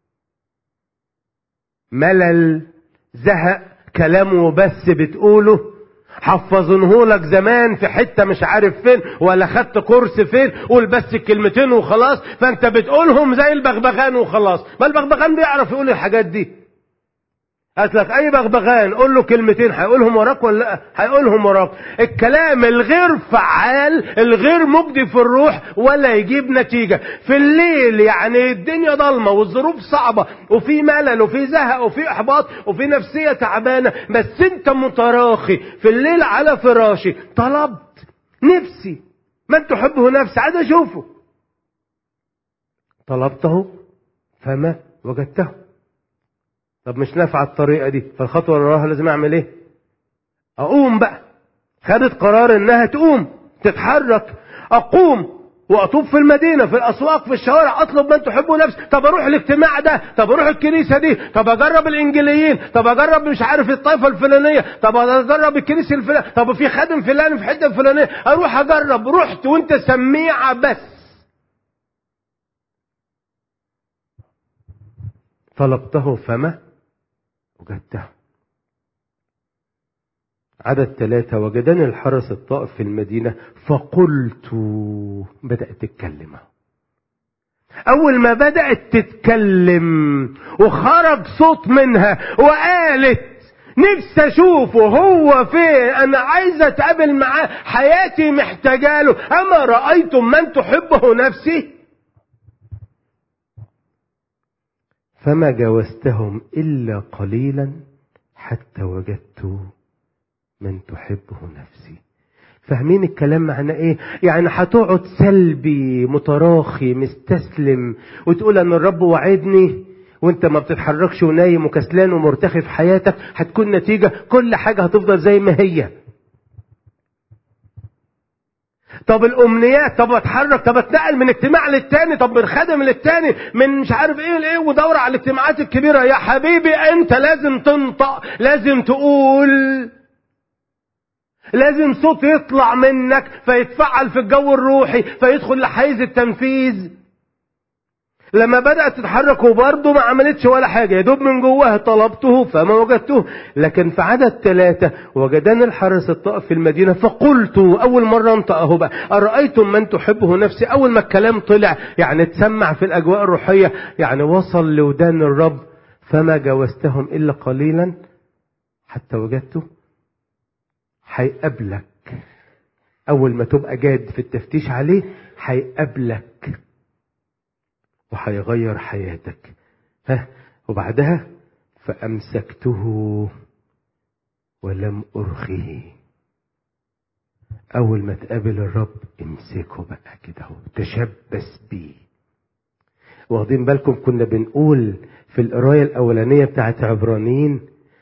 ملل زهق كلامه بس بتقوله حفظنه لك زمان في حتة مش عارف فين ولا خدت كورس فين قول بس الكلمتين وخلاص فانت بتقولهم زي البغبغان وخلاص ما البغبغان بيعرف يقول الحاجات دي قالت لك اي بغبغان قول له كلمتين هيقولهم وراك ولا لا هيقولهم وراك الكلام الغير فعال الغير مجدي في الروح ولا يجيب نتيجه في الليل يعني الدنيا ضلمه والظروف صعبه وفي ملل وفي زهق وفي احباط وفي نفسيه تعبانه بس انت متراخي في الليل على فراشي طلبت نفسي من تحبه نفسي عايز اشوفه طلبته فما وجدته طب مش نافعة الطريقة دي فالخطوة اللي وراها لازم اعمل ايه اقوم بقى خدت قرار انها تقوم تتحرك اقوم واطوف في المدينة في الاسواق في الشوارع اطلب من تحبه نفسي طب اروح الاجتماع ده طب اروح الكنيسة دي طب اجرب الانجيليين طب اجرب مش عارف الطائفة الفلانية طب اجرب الكنيسة الفلانية طب في خادم فلان في حتة فلانية اروح اجرب رحت وانت سميعة بس طلبته فما وجدته عدد ثلاثة وجدني الحرس الطائف في المدينة فقلت بدأت تتكلم أول ما بدأت تتكلم وخرج صوت منها وقالت نفسي اشوفه هو فين انا عايز اتقابل معاه حياتي محتاجاله اما رأيتم من تحبه نفسي فما جاوزتهم إلا قليلا حتى وجدت من تحبه نفسي فاهمين الكلام معناه ايه يعني هتقعد سلبي متراخي مستسلم وتقول ان الرب وعدني وانت ما بتتحركش ونايم وكسلان ومرتخي في حياتك هتكون نتيجة كل حاجة هتفضل زي ما هي طب الامنيات طب اتحرك طب اتنقل من اجتماع للتاني طب من خادم للتاني من مش عارف ايه لايه ودور على الاجتماعات الكبيره يا حبيبي انت لازم تنطق لازم تقول لازم صوت يطلع منك فيتفعل في الجو الروحي فيدخل لحيز التنفيذ لما بدأت تتحرك وبرضه ما عملتش ولا حاجة يا دوب من جواها طلبته فما وجدته لكن في عدد ثلاثة وجدان الحارس الطائف في المدينة فقلت أول مرة انطق اهو بقى أرأيتم من تحبه نفسي أول ما الكلام طلع يعني اتسمع في الأجواء الروحية يعني وصل لودان الرب فما جاوزتهم إلا قليلا حتى وجدته هيقابلك أول ما تبقى جاد في التفتيش عليه هيقابلك وهيغير حياتك ها وبعدها فأمسكته ولم أرخيه أول ما تقابل الرب امسكه بقى كده اهو تشبث بيه واخدين بالكم كنا بنقول في القراية الأولانية بتاعت عبرانيين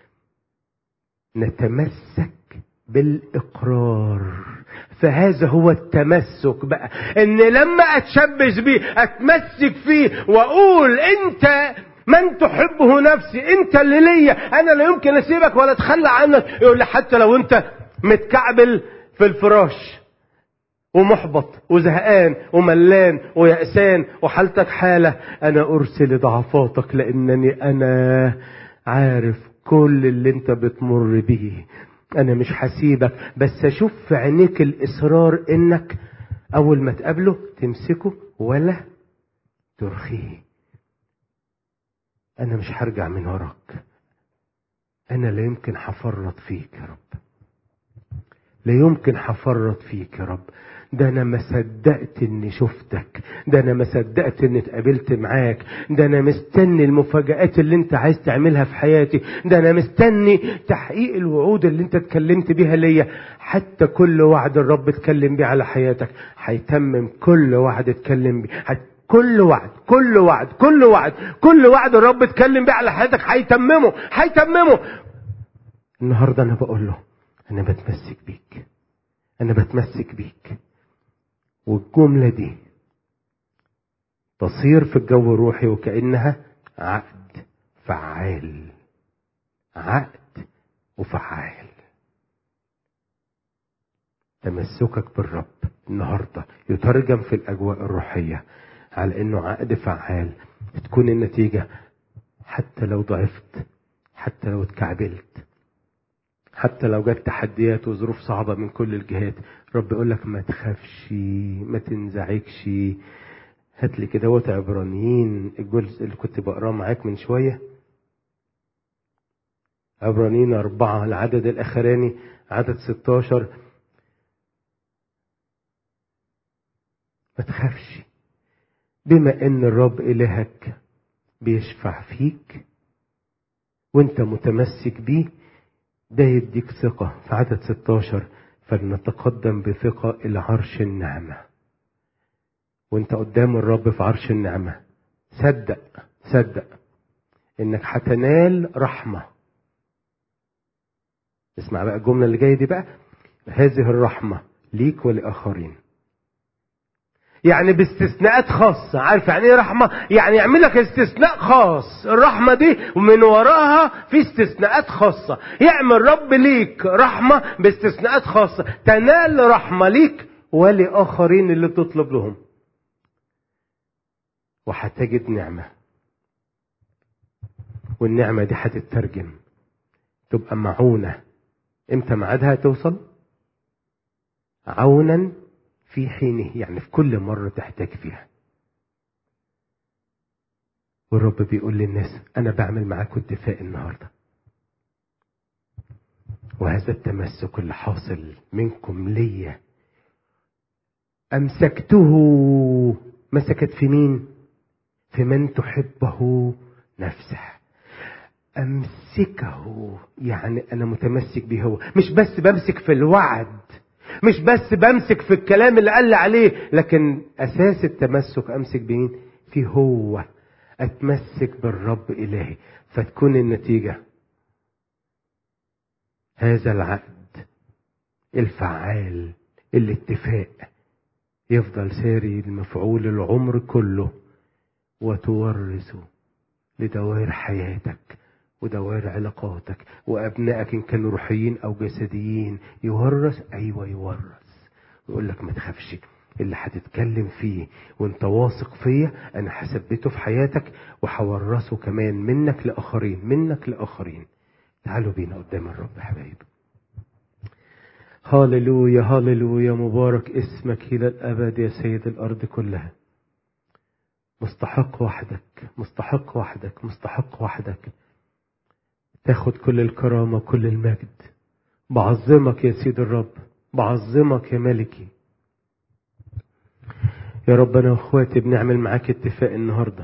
نتمسك بالإقرار فهذا هو التمسك بقى ان لما اتشبث بيه اتمسك فيه واقول انت من تحبه نفسي انت اللي ليا انا لا يمكن اسيبك ولا اتخلى عنك يقول لي حتى لو انت متكعبل في الفراش ومحبط وزهقان وملان ويأسان وحالتك حالة أنا أرسل ضعفاتك لأنني أنا عارف كل اللي أنت بتمر بيه أنا مش هسيبك بس أشوف في عينيك الإصرار إنك أول ما تقابله تمسكه ولا ترخيه أنا مش هرجع من وراك أنا لا يمكن هفرط فيك يا رب لا يمكن هفرط فيك يا رب ده انا ما صدقت اني شفتك ده انا ما صدقت اني اتقابلت معاك ده انا مستني المفاجآت اللي انت عايز تعملها في حياتي ده انا مستني تحقيق الوعود اللي انت اتكلمت بيها ليا حتى كل وعد الرب اتكلم بيه على حياتك هيتمم كل وعد اتكلم بيه هت... كل وعد كل وعد كل وعد كل وعد الرب اتكلم بيه على حياتك هيتممه هيتممه النهارده انا بقول له انا بتمسك بيك انا بتمسك بيك والجملة دي تصير في الجو الروحي وكأنها عقد فعال عقد وفعال تمسكك بالرب النهاردة يترجم في الأجواء الروحية على أنه عقد فعال تكون النتيجة حتى لو ضعفت حتى لو اتكعبلت حتى لو جت تحديات وظروف صعبة من كل الجهات رب يقول لك ما تخافش ما تنزعجش هات لي كده وقت عبرانيين الجزء اللي كنت بقراه معاك من شوية عبرانيين أربعة العدد الأخراني عدد 16 ما تخافش بما ان الرب إلهك بيشفع فيك وانت متمسك بيه ده يديك ثقة في عدد 16 فلنتقدم بثقة إلى عرش النعمة وانت قدام الرب في عرش النعمة صدق صدق انك هتنال رحمة اسمع بقى الجملة اللي جاية دي بقى هذه الرحمة ليك ولآخرين يعني باستثناءات خاصة عارف يعني ايه رحمة يعني يعمل لك استثناء خاص الرحمة دي ومن وراها في استثناءات خاصة يعمل رب ليك رحمة باستثناءات خاصة تنال رحمة ليك ولآخرين اللي بتطلب لهم وهتجد نعمة والنعمة دي هتترجم تبقى معونة امتى ميعادها توصل عونا في حينه يعني في كل مرة تحتاج فيها والرب بيقول للناس أنا بعمل معاكم اتفاق النهاردة وهذا التمسك اللي حاصل منكم ليا أمسكته مسكت في مين في من تحبه نفسه أمسكه يعني أنا متمسك به هو مش بس بمسك في الوعد مش بس بمسك في الكلام اللي قال لي عليه لكن اساس التمسك امسك بمين في هو اتمسك بالرب الهي فتكون النتيجه هذا العقد الفعال الاتفاق يفضل ساري المفعول العمر كله وتورثه لدوائر حياتك ودوائر علاقاتك وابنائك ان كانوا روحيين او جسديين يورث ايوه يورث يقول لك ما تخافش اللي هتتكلم فيه وانت واثق فيا انا هثبته في حياتك وهورثه كمان منك لاخرين منك لاخرين تعالوا بينا قدام الرب يا حبايبي هاللويا هاللويا مبارك اسمك الى الابد يا سيد الارض كلها مستحق وحدك مستحق وحدك مستحق وحدك تاخد كل الكرامه وكل المجد بعظمك يا سيد الرب بعظمك يا ملكي يا رب انا واخواتي بنعمل معاك اتفاق النهارده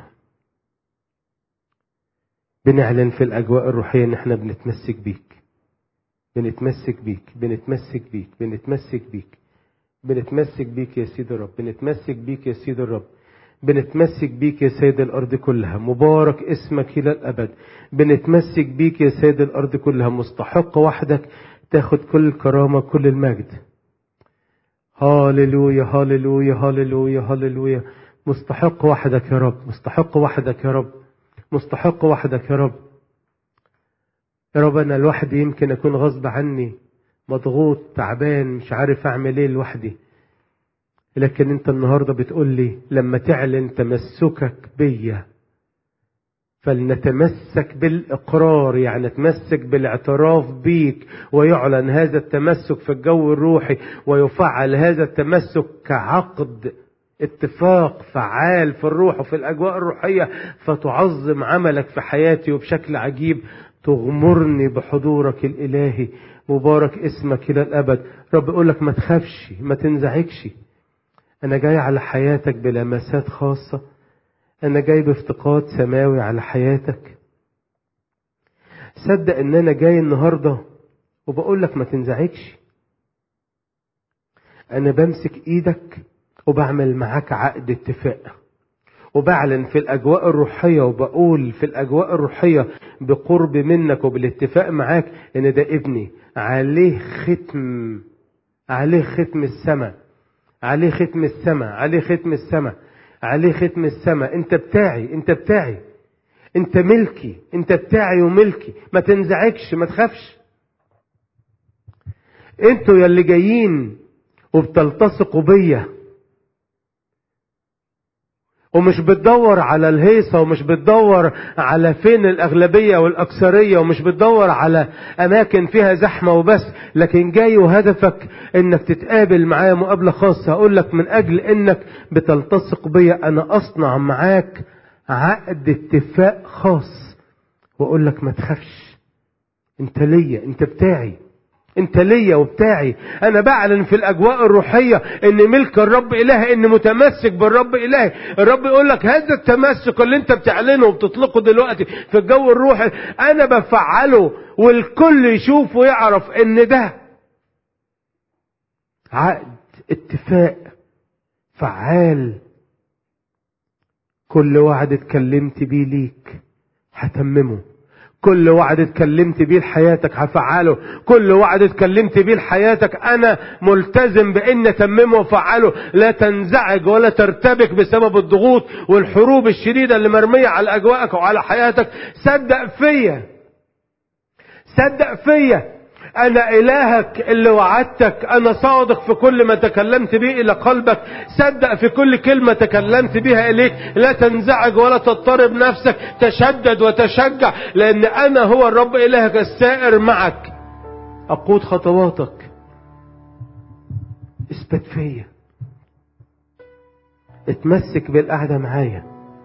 بنعلن في الاجواء الروحيه ان احنا بنتمسك بيك بنتمسك بيك بنتمسك بيك بنتمسك بيك بنتمسك بيك يا سيد الرب بنتمسك بيك يا سيد الرب بنتمسك بيك يا سيد الأرض كلها مبارك اسمك إلى الأبد بنتمسك بيك يا سيد الأرض كلها مستحق وحدك تاخد كل الكرامة كل المجد هاللويا هاللويا هاللويا هاللويا مستحق وحدك يا رب مستحق وحدك يا رب مستحق وحدك يا رب يا رب أنا لوحدي يمكن أكون غصب عني مضغوط تعبان مش عارف أعمل إيه لوحدي لكن أنت النهاردة بتقول لي لما تعلن تمسكك بيا فلنتمسك بالإقرار يعني نتمسك بالاعتراف بيك ويعلن هذا التمسك في الجو الروحي ويفعل هذا التمسك كعقد اتفاق فعال في الروح وفي الأجواء الروحية فتعظم عملك في حياتي وبشكل عجيب تغمرني بحضورك الإلهي مبارك اسمك إلى الأبد رب يقول لك ما تخافش ما تنزعجش أنا جاي على حياتك بلمسات خاصة أنا جاي بافتقاد سماوي على حياتك صدق إن أنا جاي النهاردة وبقول لك ما تنزعجش أنا بمسك إيدك وبعمل معاك عقد اتفاق وبعلن في الأجواء الروحية وبقول في الأجواء الروحية بقرب منك وبالاتفاق معاك إن ده ابني عليه ختم عليه ختم السماء عليه ختم السماء عليه ختم السماء عليه ختم السماء انت بتاعي انت بتاعي انت ملكي انت بتاعي وملكي ما تنزعجش ما تخافش انتوا يا اللي جايين وبتلتصقوا بيا ومش بتدور على الهيصة ومش بتدور على فين الأغلبية والأكثرية ومش بتدور على أماكن فيها زحمة وبس لكن جاي وهدفك إنك تتقابل معايا مقابلة خاصة هقول لك من أجل إنك بتلتصق بيا أنا أصنع معاك عقد اتفاق خاص وأقول لك ما تخافش أنت ليا أنت بتاعي انت ليا وبتاعي انا بعلن في الاجواء الروحية ان ملك الرب الهي ان متمسك بالرب الهي الرب يقول لك هذا التمسك اللي انت بتعلنه وبتطلقه دلوقتي في الجو الروحي انا بفعله والكل يشوف ويعرف ان ده عقد اتفاق فعال كل وعد اتكلمت بيه ليك هتممه كل وعد اتكلمت بيه لحياتك هفعله كل وعد اتكلمت بيه لحياتك انا ملتزم بان اتممه وافعله لا تنزعج ولا ترتبك بسبب الضغوط والحروب الشديدة اللي مرمية على اجواءك وعلى حياتك صدق فيا صدق فيا انا الهك اللي وعدتك انا صادق في كل ما تكلمت به الى قلبك صدق في كل كلمة تكلمت بها اليك لا تنزعج ولا تضطرب نفسك تشدد وتشجع لان انا هو الرب الهك السائر معك اقود خطواتك اثبت فيا اتمسك بالقعدة معايا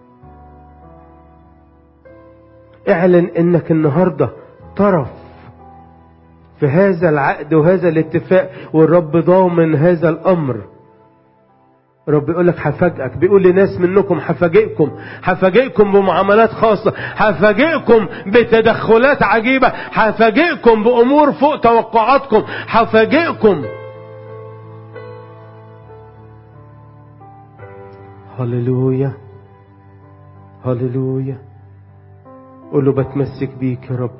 اعلن انك النهاردة طرف في هذا العقد وهذا الاتفاق والرب ضامن هذا الامر رب يقول لك هفاجئك بيقول لناس منكم هفاجئكم هفاجئكم بمعاملات خاصة هفاجئكم بتدخلات عجيبة هفاجئكم بأمور فوق توقعاتكم هفاجئكم هللويا هللويا قول له بتمسك بيك يا رب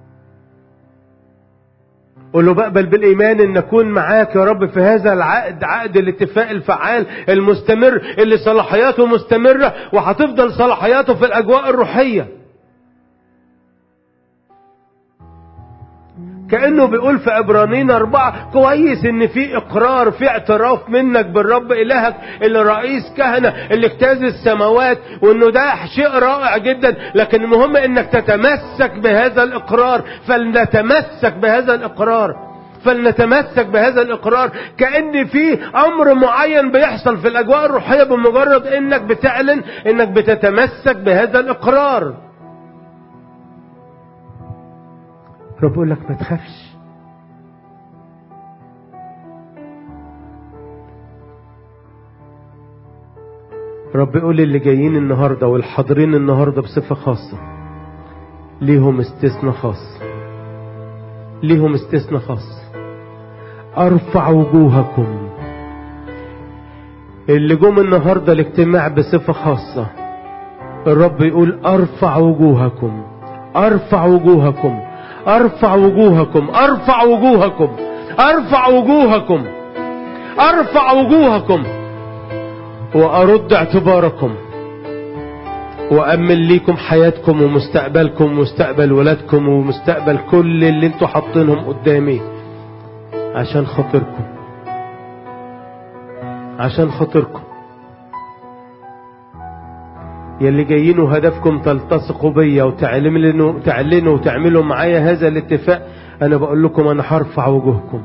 قول له بقبل بالإيمان أن أكون معاك يا رب في هذا العقد عقد الاتفاق الفعال المستمر اللي صلاحياته مستمرة وهتفضل صلاحياته في الأجواء الروحية كأنه بيقول في عبرانيين أربعة كويس إن في إقرار في اعتراف منك بالرب إلهك اللي رئيس كهنة اللي اجتاز السماوات وإنه ده شيء رائع جدا لكن المهم إنك تتمسك بهذا الإقرار فلنتمسك بهذا الإقرار فلنتمسك بهذا الإقرار كأن في أمر معين بيحصل في الأجواء الروحية بمجرد إنك بتعلن إنك بتتمسك بهذا الإقرار رب يقول لك ما تخافش رب يقول اللي جايين النهارده والحاضرين النهارده بصفه خاصه ليهم استثناء خاص ليهم استثناء خاص ارفع وجوهكم اللي جم النهارده الاجتماع بصفه خاصه الرب يقول ارفع وجوهكم ارفع وجوهكم ارفع وجوهكم ارفع وجوهكم ارفع وجوهكم ارفع وجوهكم وارد اعتباركم وامن ليكم حياتكم ومستقبلكم ومستقبل ولادكم ومستقبل كل اللي انتوا حاطينهم قدامي عشان خاطركم عشان خاطركم يلي جايين وهدفكم تلتصقوا بيا وتعلنوا تعلنوا وتعملوا معايا هذا الاتفاق انا بقول لكم انا هرفع وجوهكم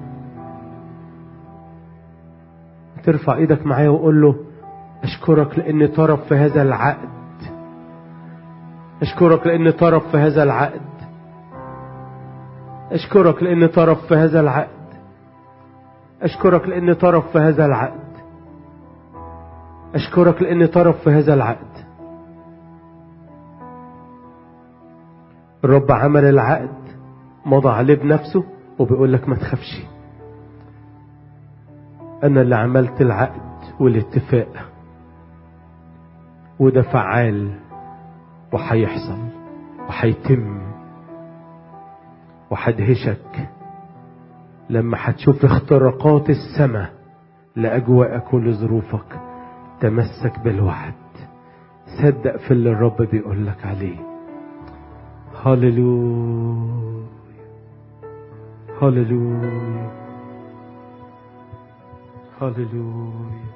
ترفع ايدك معايا وقول له اشكرك لاني طرف في هذا العقد اشكرك لاني طرف في هذا العقد اشكرك لاني طرف في هذا العقد اشكرك لاني طرف في هذا العقد اشكرك لاني طرف في هذا العقد الرب عمل العقد مضى عليه بنفسه وبيقول لك ما تخافش انا اللي عملت العقد والاتفاق وده فعال وهيحصل وهيتم وهدهشك لما هتشوف اختراقات السماء لأجواءك ولظروفك تمسك بالوعد صدق في اللي الرب بيقول لك عليه هللويا هللويا هللويا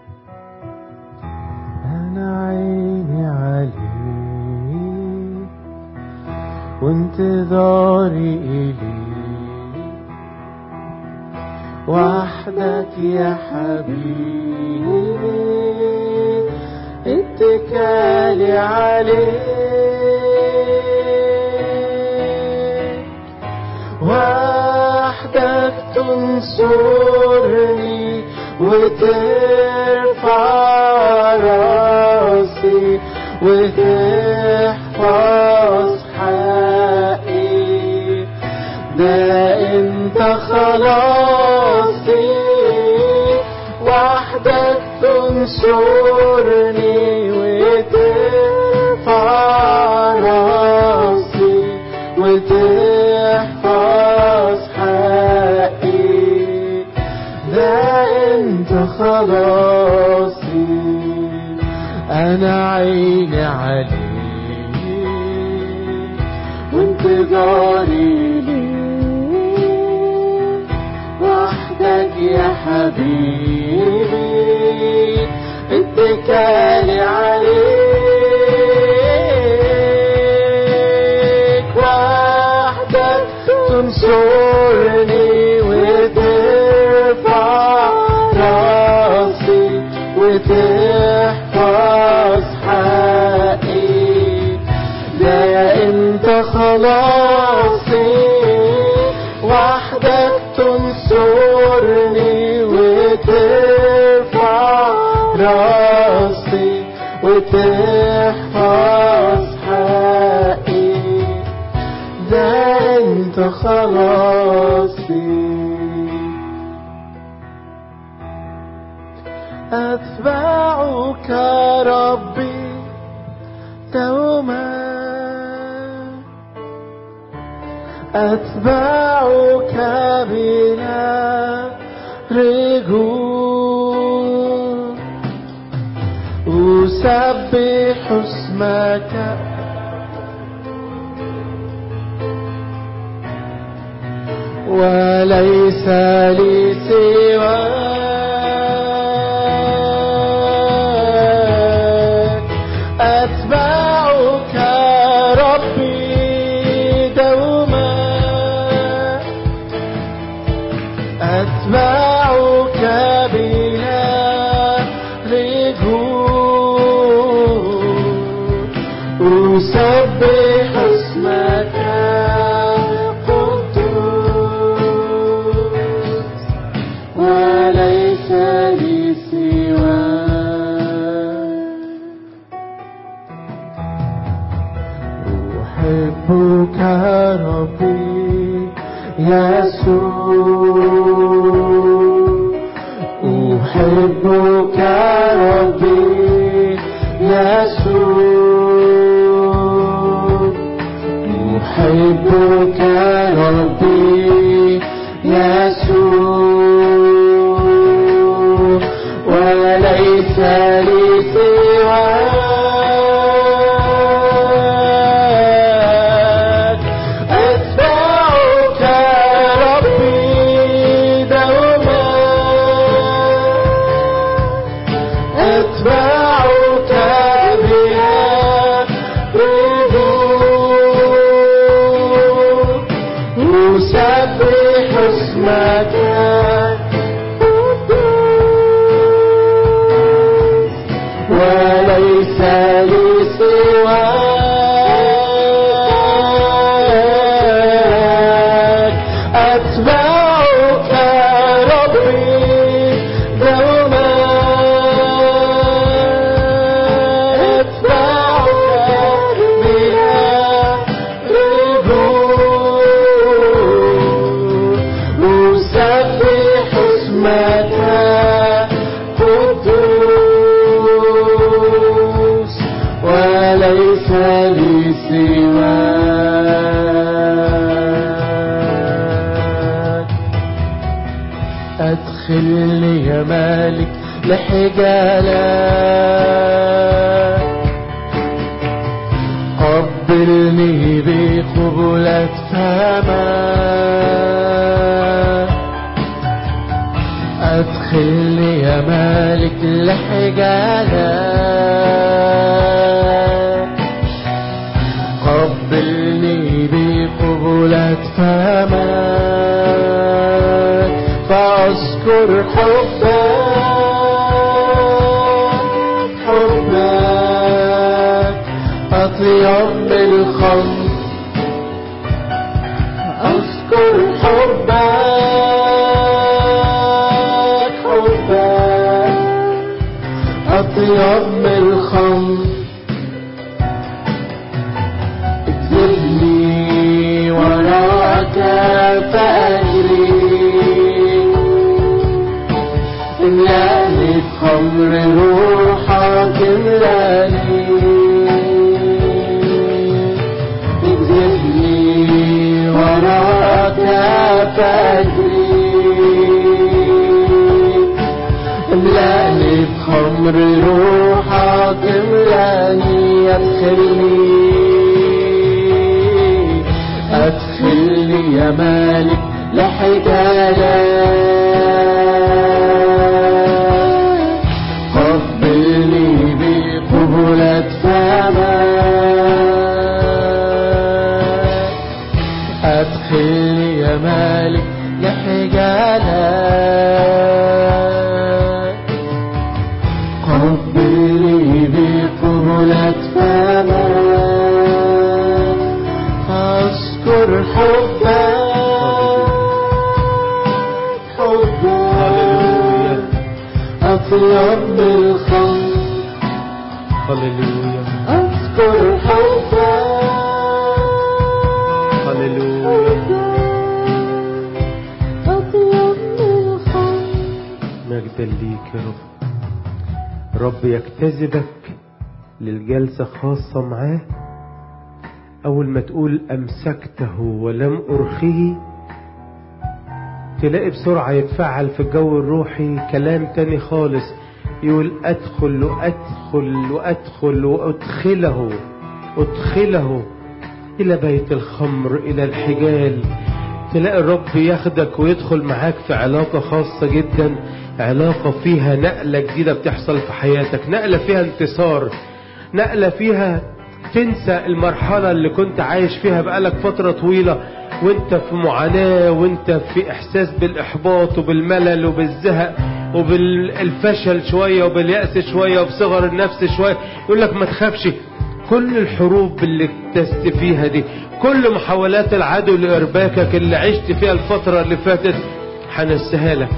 أنا عيني عليك وانتظاري إليك وحدك يا حبيبي اتكالي عليك وحدك تنصرني وترفع راسي وتحفظ حقي ده انت خلاصي وحدك تنصرني وترفع راسي وتحفظ حقي ده انت خلاصي انا عيني عليك وانتظاري ليك وحدك يا حبيبي اتكالي عليك وحدك تنصرني وترفع راسي وتحفظ حقي ده انت خلاصي وحدك تنصرني وترفع راسي وتحفظ حقي ده انت خلاصي أتبعك ربي دوما أتبعك بلا رجوع أسبح اسمك وليس لي سواك أتبعك ربي دوما أتبعك بلا رجوع أسبح اسمك قدوس وليس لي سواك أحبك ربي يسوع أحبك ربي يسوع أحبك ربي يسوع وليس لي سواك أتبعك ربي دوما أتبعك بها رجوع أسبح اسمك وليس لي سواك أتبعك ربي دوما أتبعك بلا رجوع أسبح اسمك قدوس وليس لي سواك أدخلني يا مالك لحجالك قبلني بقبلة فمك أدخلني يا مالك لحجالك قبلني بقبلة فمك فأذكر حبك حبك أطيب من الخمر أذكر حبك حبك أطيب من الخمر اجذبني وراك فأجري املأني بخمر روحك املأني اجذبني وراك فأجري املأني بخمر روحك املأني ادخلني ادخلني يا مالك لحجالك قبلني بقبلة فمك ادخلني يا مالك لحجالك قبلني بقبلة فمك أذكر حبك حبك أطيب من الخمر هللويا أذكر حبك هللويا أطيب من الخمر مجدا ليك يا رب رب يجتذبك للجلسة خاصة معاه أول ما تقول أمسكته ولم أرخيه تلاقي بسرعة يتفعل في الجو الروحي كلام تاني خالص يقول أدخل وأدخل وأدخل وأدخله أدخله إلى بيت الخمر إلى الحجال تلاقي الرب ياخدك ويدخل معاك في علاقة خاصة جدا علاقة فيها نقلة جديدة بتحصل في حياتك نقلة فيها انتصار نقلة فيها تنسى المرحلة اللي كنت عايش فيها بقالك فترة طويلة وانت في معاناة وانت في احساس بالاحباط وبالملل وبالزهق وبالفشل شوية وباليأس شوية وبصغر النفس شوية يقول لك ما تخافش كل الحروب اللي اكتست فيها دي كل محاولات العدو لإرباكك اللي عشت فيها الفترة اللي فاتت هنسيها لك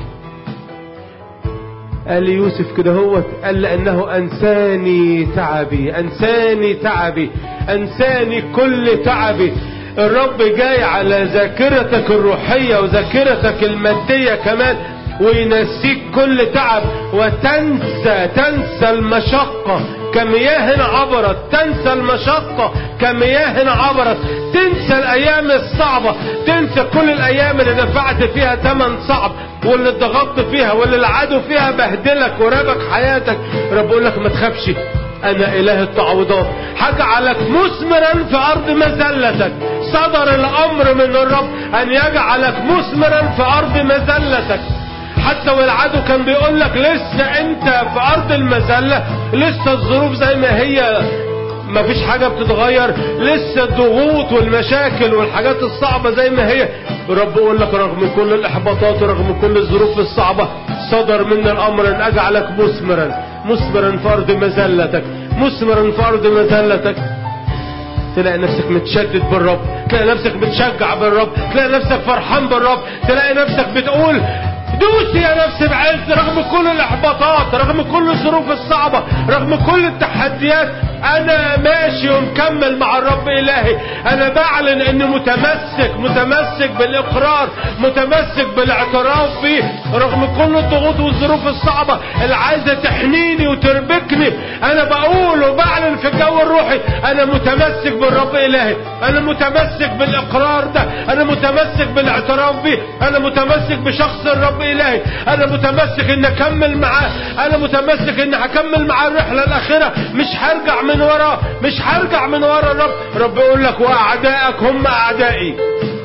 قال يوسف كده هو قال لأنه أنساني تعبي أنساني تعبي أنساني كل تعبي الرب جاي على ذاكرتك الروحية وذاكرتك المادية كمان وينسيك كل تعب وتنسى تنسى المشقة كمياه عبرت تنسى المشقة كمياه عبرت تنسى الأيام الصعبة تنسى كل الأيام اللي دفعت فيها ثمن صعب واللي اتضغطت فيها واللي العدو فيها بهدلك ورابك حياتك رب يقول لك ما تخافش أنا إله التعويضات هجعلك مثمرا في أرض مذلتك صدر الأمر من الرب أن يجعلك مثمرا في أرض مذلتك حتى والعدو كان بيقول لك لسه انت في ارض المذله لسه الظروف زي ما هي ما فيش حاجة بتتغير لسه الضغوط والمشاكل والحاجات الصعبة زي ما هي رب يقول لك رغم كل الإحباطات ورغم كل الظروف الصعبة صدر من الأمر أن أجعلك مثمرا مثمرا في أرض مذلتك مثمرا في أرض مذلتك تلاقي نفسك متشدد بالرب تلاقي نفسك متشجع بالرب تلاقي نفسك فرحان بالرب تلاقي نفسك بتقول دوسي يا نفس بعز رغم كل الاحباطات رغم كل الظروف الصعبة رغم كل التحديات انا ماشي ومكمل مع الرب الهي انا بعلن اني متمسك متمسك بالاقرار متمسك بالاعتراف بيه رغم كل الضغوط والظروف الصعبة اللي عايزة تحنيني وتربكني انا بقول وبعلن في الجو الروحي انا متمسك بالرب الهي انا متمسك بالاقرار ده انا متمسك بالاعتراف بيه انا متمسك بشخص الرب الهي انا متمسك ان اكمل معاه انا متمسك ان هكمل معاه الرحله الاخره مش هرجع من وراه مش هرجع من ورا الرب رب يقول لك واعدائك هم اعدائي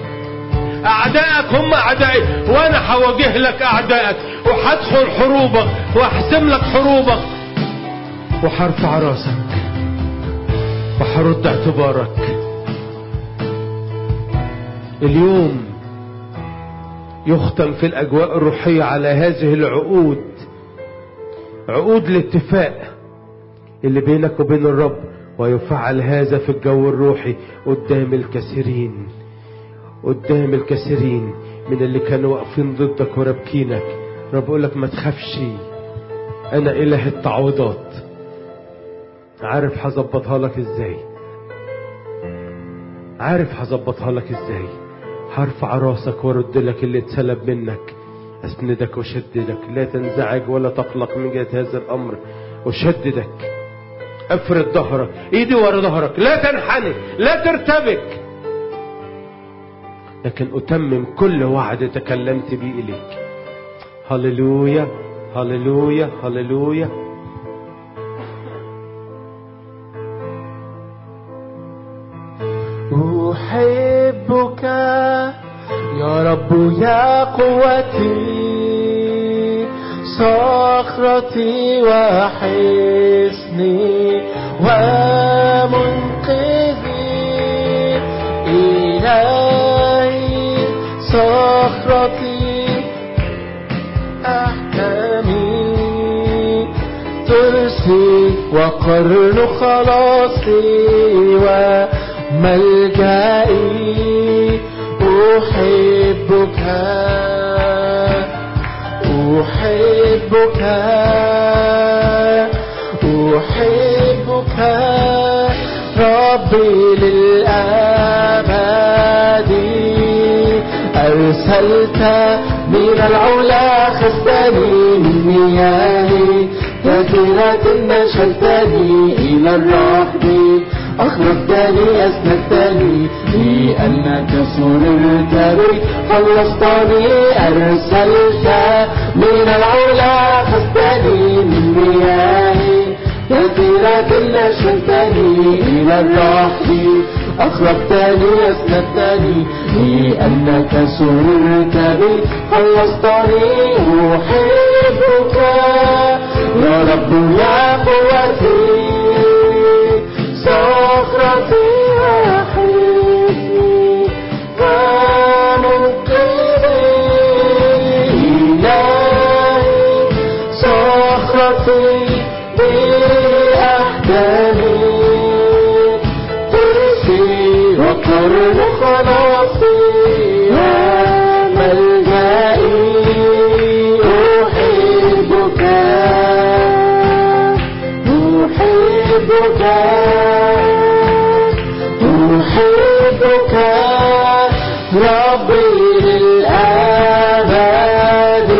اعدائك هم اعدائي وانا هواجه لك اعدائك وهدخل حروبك واحسم لك حروبك وهرفع راسك وهرد اعتبارك اليوم يختم في الأجواء الروحية على هذه العقود عقود الاتفاق اللي بينك وبين الرب ويفعل هذا في الجو الروحي قدام الكثيرين قدام الكثيرين من اللي كانوا واقفين ضدك ورابكينك رب يقول لك ما تخافش انا اله التعويضات عارف هظبطها لك ازاي عارف هظبطها لك ازاي هرفع راسك وارد لك اللي اتسلب منك اسندك وشددك لا تنزعج ولا تقلق من جهة هذا الامر وشددك افرد ظهرك ايدي ورا ظهرك لا تنحني لا ترتبك لكن اتمم كل وعد تكلمت به اليك هللويا هللويا هللويا أحبك يا رب يا قوتي صخرتي وحصني ومنقذي إلهي صخرتي أحكامي ترسي وقرن خلاصي وملجئي أحبك أحبك أحبك ربي للأبد أرسلت من العلا خذتني من مياهي كثيرة نشلتني إلى الرحب أخرجتني أسندتني لأنك سررت بي خلصتني أرسلت من العلا خذتني من مياهي كثيرة نشلتني إلى الرحب أخرجتني أسندتني لأنك سررت بي خلصتني أحبك يا رب يا قوتي صخرتي وحصني ومنقذي إلهي صخرتي بأحداني ترسي وقرن خلاصي وملجئي أحبك أحبك أحبك ربي للأبد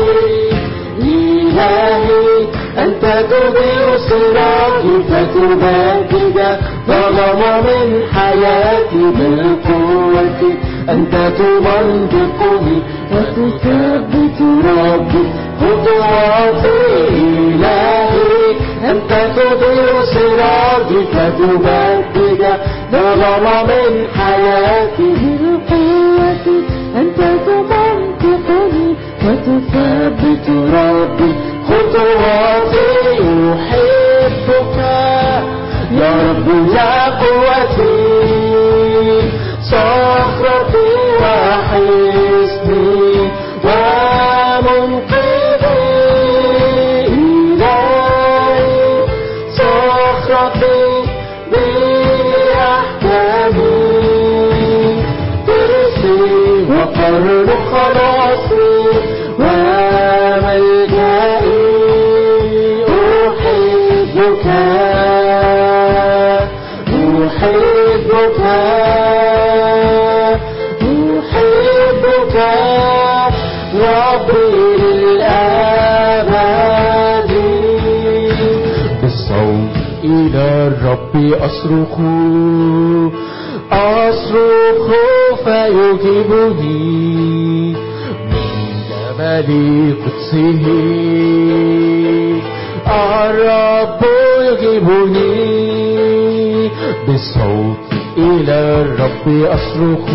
إلهي أنت تضيء صراطي فتبدد ظلم من حياتي بالقوة أنت تمنطقني وتثبت ربي خطواتي إلهي أنت تضيء صراطي فتبدد ظلم من حياتي بالقوة أنت تمنطقني وتثبت ربي خطواتي أحبك يا رب يا قوتي صخرتي وحصني ومنقذي إلهي صخرتي بأحكامي ترسي وقرن خلاصي وملجئي أحبك أحبك أحبك ربي للأبد بالصوت إلى الرب أصرخ أصرخ فيجيبني من جبل قدسه الرب يجيبني بالصوت إلى الرب أصرخ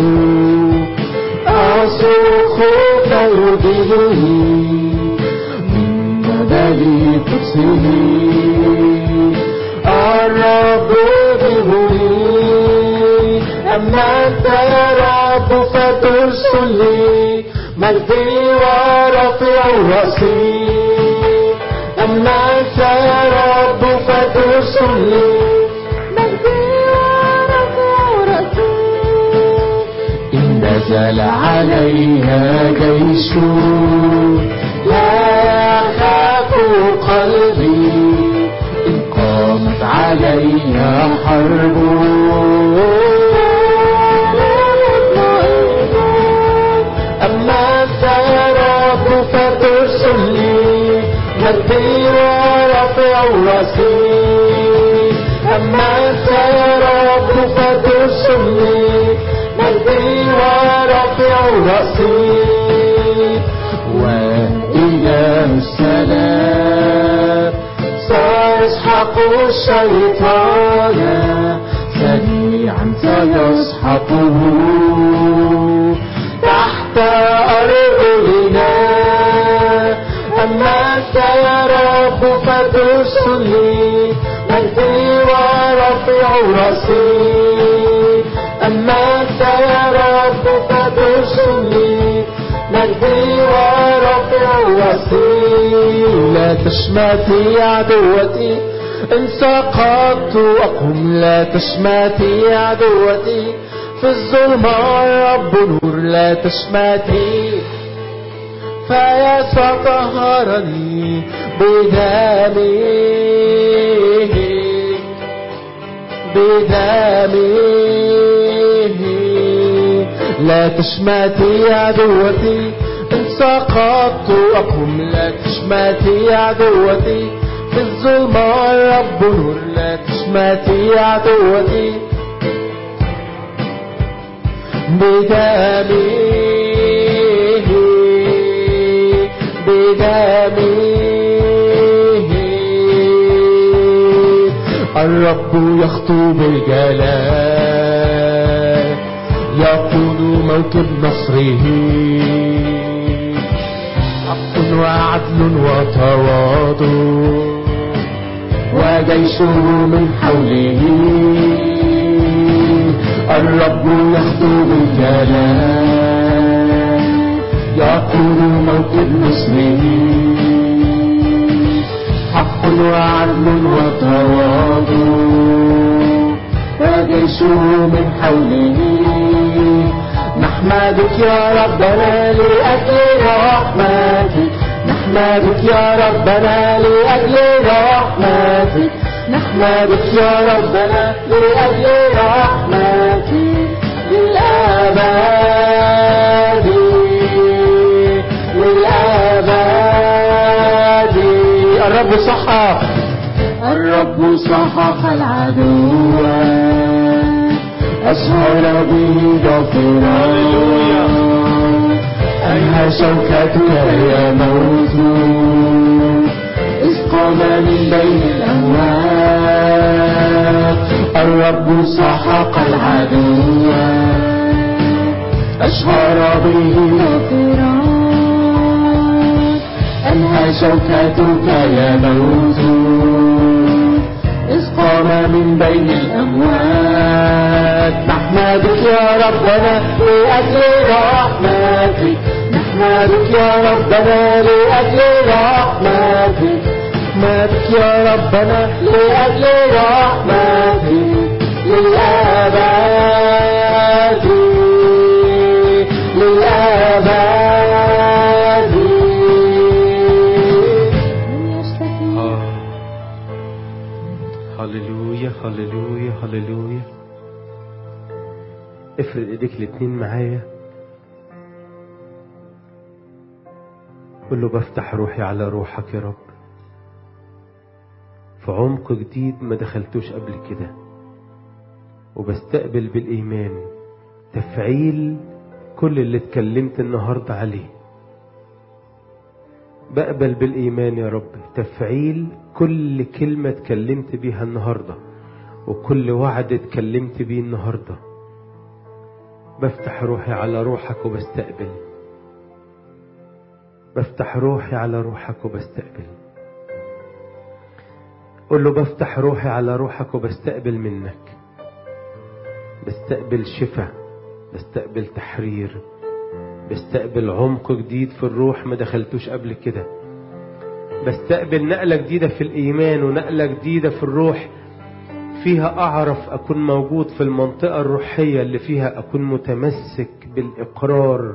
أصرخ فيجيبني من جبل قدسه الرب يجيبني أما أنت يا رب فترسل لي مجدي ورفيع رأسي أما أنت يا رب فترسل لي مجدي ورفيع رأسي إن نزل عليها جيش لا يخاف قلبي إن قامت عليها حرب أما أنت يا رب فترسل لي مجدي ورفيع رأسي أما أنت يا رب فترسل لي مجدي ورفيع رأسي وإله السلام سيسحق الشيطان سريعا سيسحقه تحت أرجلنا أما أنت يا رب فترسل لي مجدي ورفيع رأسي أما أنت يا رب فترسل لي مجدي ورفيع رأسي لا تشمتي عدوتي إن سقطت أقم لا تشمتي عدوتي في الظلمة رب نور لا تشمتي فيتطهرني بدمه بدمه لا تشمتي عدوتي إن سقطت أقم لا تشمتي عدوتي في الظلمة رب نور لا تشمتي عدوتي بدمه بدمه الرب يخطو بالجلال يقود موكب نصره حق وعدل وتواضع وجيشه من حوله الرب يخطو بالكلام يقود موكب نصره حق وعدل وتواضع وجيشه من حوله نحمدك يا ربنا لأجل رحمتك نحمدك يا ربنا لأجل رحمتك نحمدك يا ربنا لأجل رحمتك للأبد للأبد الرب صحى الرب صحح العدو أسهر به ظفرا أنهى شوكتك يا موت إذ قام من بين الأموات الرب سحق العدو أشهر به ظفرا أنهى شوكتك يا موت إذ قام من بين الأموات نحمدك يا ربنا لأجل رحمتك نحمدك يا ربنا لأجل رحمتك نحمدك يا ربنا لأجل رحمتك للأبد للأبد هللويا هللويا هللويا افرد ايديك الاتنين معايا قول له بفتح روحي على روحك يا رب في عمق جديد ما دخلتوش قبل كده وبستقبل بالإيمان تفعيل كل اللي اتكلمت النهاردة عليه بقبل بالإيمان يا رب تفعيل كل كلمة اتكلمت بيها النهاردة وكل وعد اتكلمت بيه النهاردة بفتح روحي على روحك وبستقبل بفتح روحي على روحك وبستقبل قول له بفتح روحي على روحك وبستقبل منك بستقبل شفاء بستقبل تحرير بستقبل عمق جديد في الروح ما دخلتوش قبل كده بستقبل نقلة جديدة في الإيمان ونقلة جديدة في الروح فيها أعرف أكون موجود في المنطقة الروحية اللي فيها أكون متمسك بالإقرار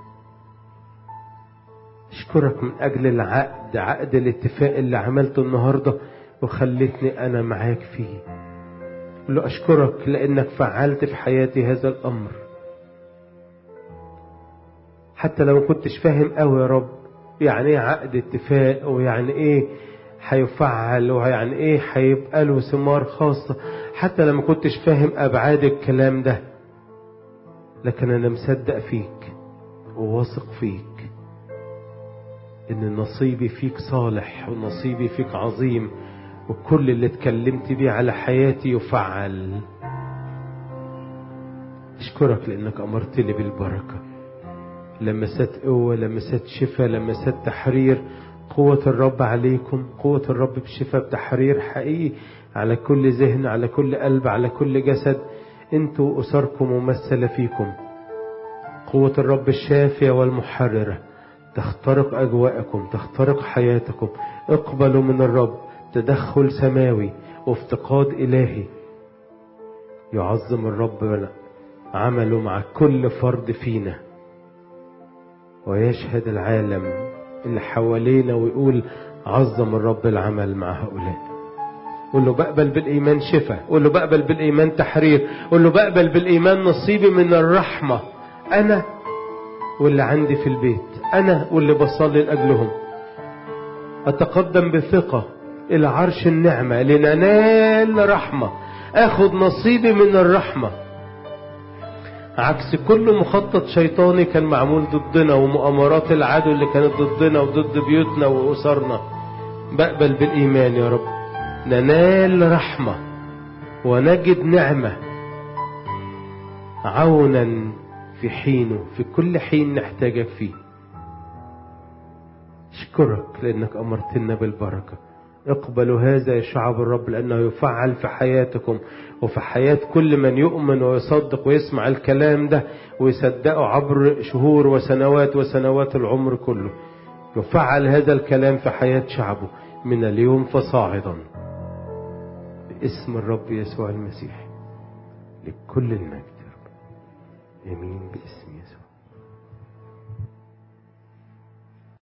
أشكرك من أجل العقد عقد الاتفاق اللي عملته النهاردة وخلتني أنا معاك فيه قل له أشكرك لأنك فعلت في حياتي هذا الأمر حتى لو ما كنتش فاهم قوي يا رب يعني ايه عقد اتفاق ويعني ايه هيفعل ويعني ايه هيبقى له ثمار خاصة حتى لما كنتش فاهم ابعاد الكلام ده لكن انا مصدق فيك وواثق فيك ان نصيبي فيك صالح ونصيبي فيك عظيم وكل اللي اتكلمت بيه على حياتي يفعل اشكرك لانك امرتني بالبركه لمسات قوة لمسات شفاء لمسات تحرير قوة الرب عليكم قوة الرب بشفاء بتحرير حقيقي على كل ذهن على كل قلب على كل جسد انتوا أسركم ممثلة فيكم قوة الرب الشافية والمحررة تخترق أجواءكم تخترق حياتكم اقبلوا من الرب تدخل سماوي وافتقاد إلهي يعظم الرب عمله مع كل فرد فينا ويشهد العالم اللي حوالينا ويقول عظم الرب العمل مع هؤلاء قول له بقبل بالإيمان شفاء قول له بقبل بالإيمان تحرير قول له بقبل بالإيمان نصيبي من الرحمة أنا واللي عندي في البيت أنا واللي بصلي لأجلهم أتقدم بثقة إلى عرش النعمة لننال رحمة أخذ نصيبي من الرحمة عكس كل مخطط شيطاني كان معمول ضدنا ومؤامرات العدو اللي كانت ضدنا وضد بيوتنا وأسرنا بقبل بالإيمان يا رب ننال رحمة ونجد نعمة عونا في حينه في كل حين نحتاجك فيه اشكرك لانك امرتنا بالبركه اقبلوا هذا يا شعب الرب لانه يفعل في حياتكم وفي حياه كل من يؤمن ويصدق ويسمع الكلام ده ويصدقه عبر شهور وسنوات وسنوات العمر كله يفعل هذا الكلام في حياه شعبه من اليوم فصاعدا باسم الرب يسوع المسيح لكل المجد يا رب امين باسم يسوع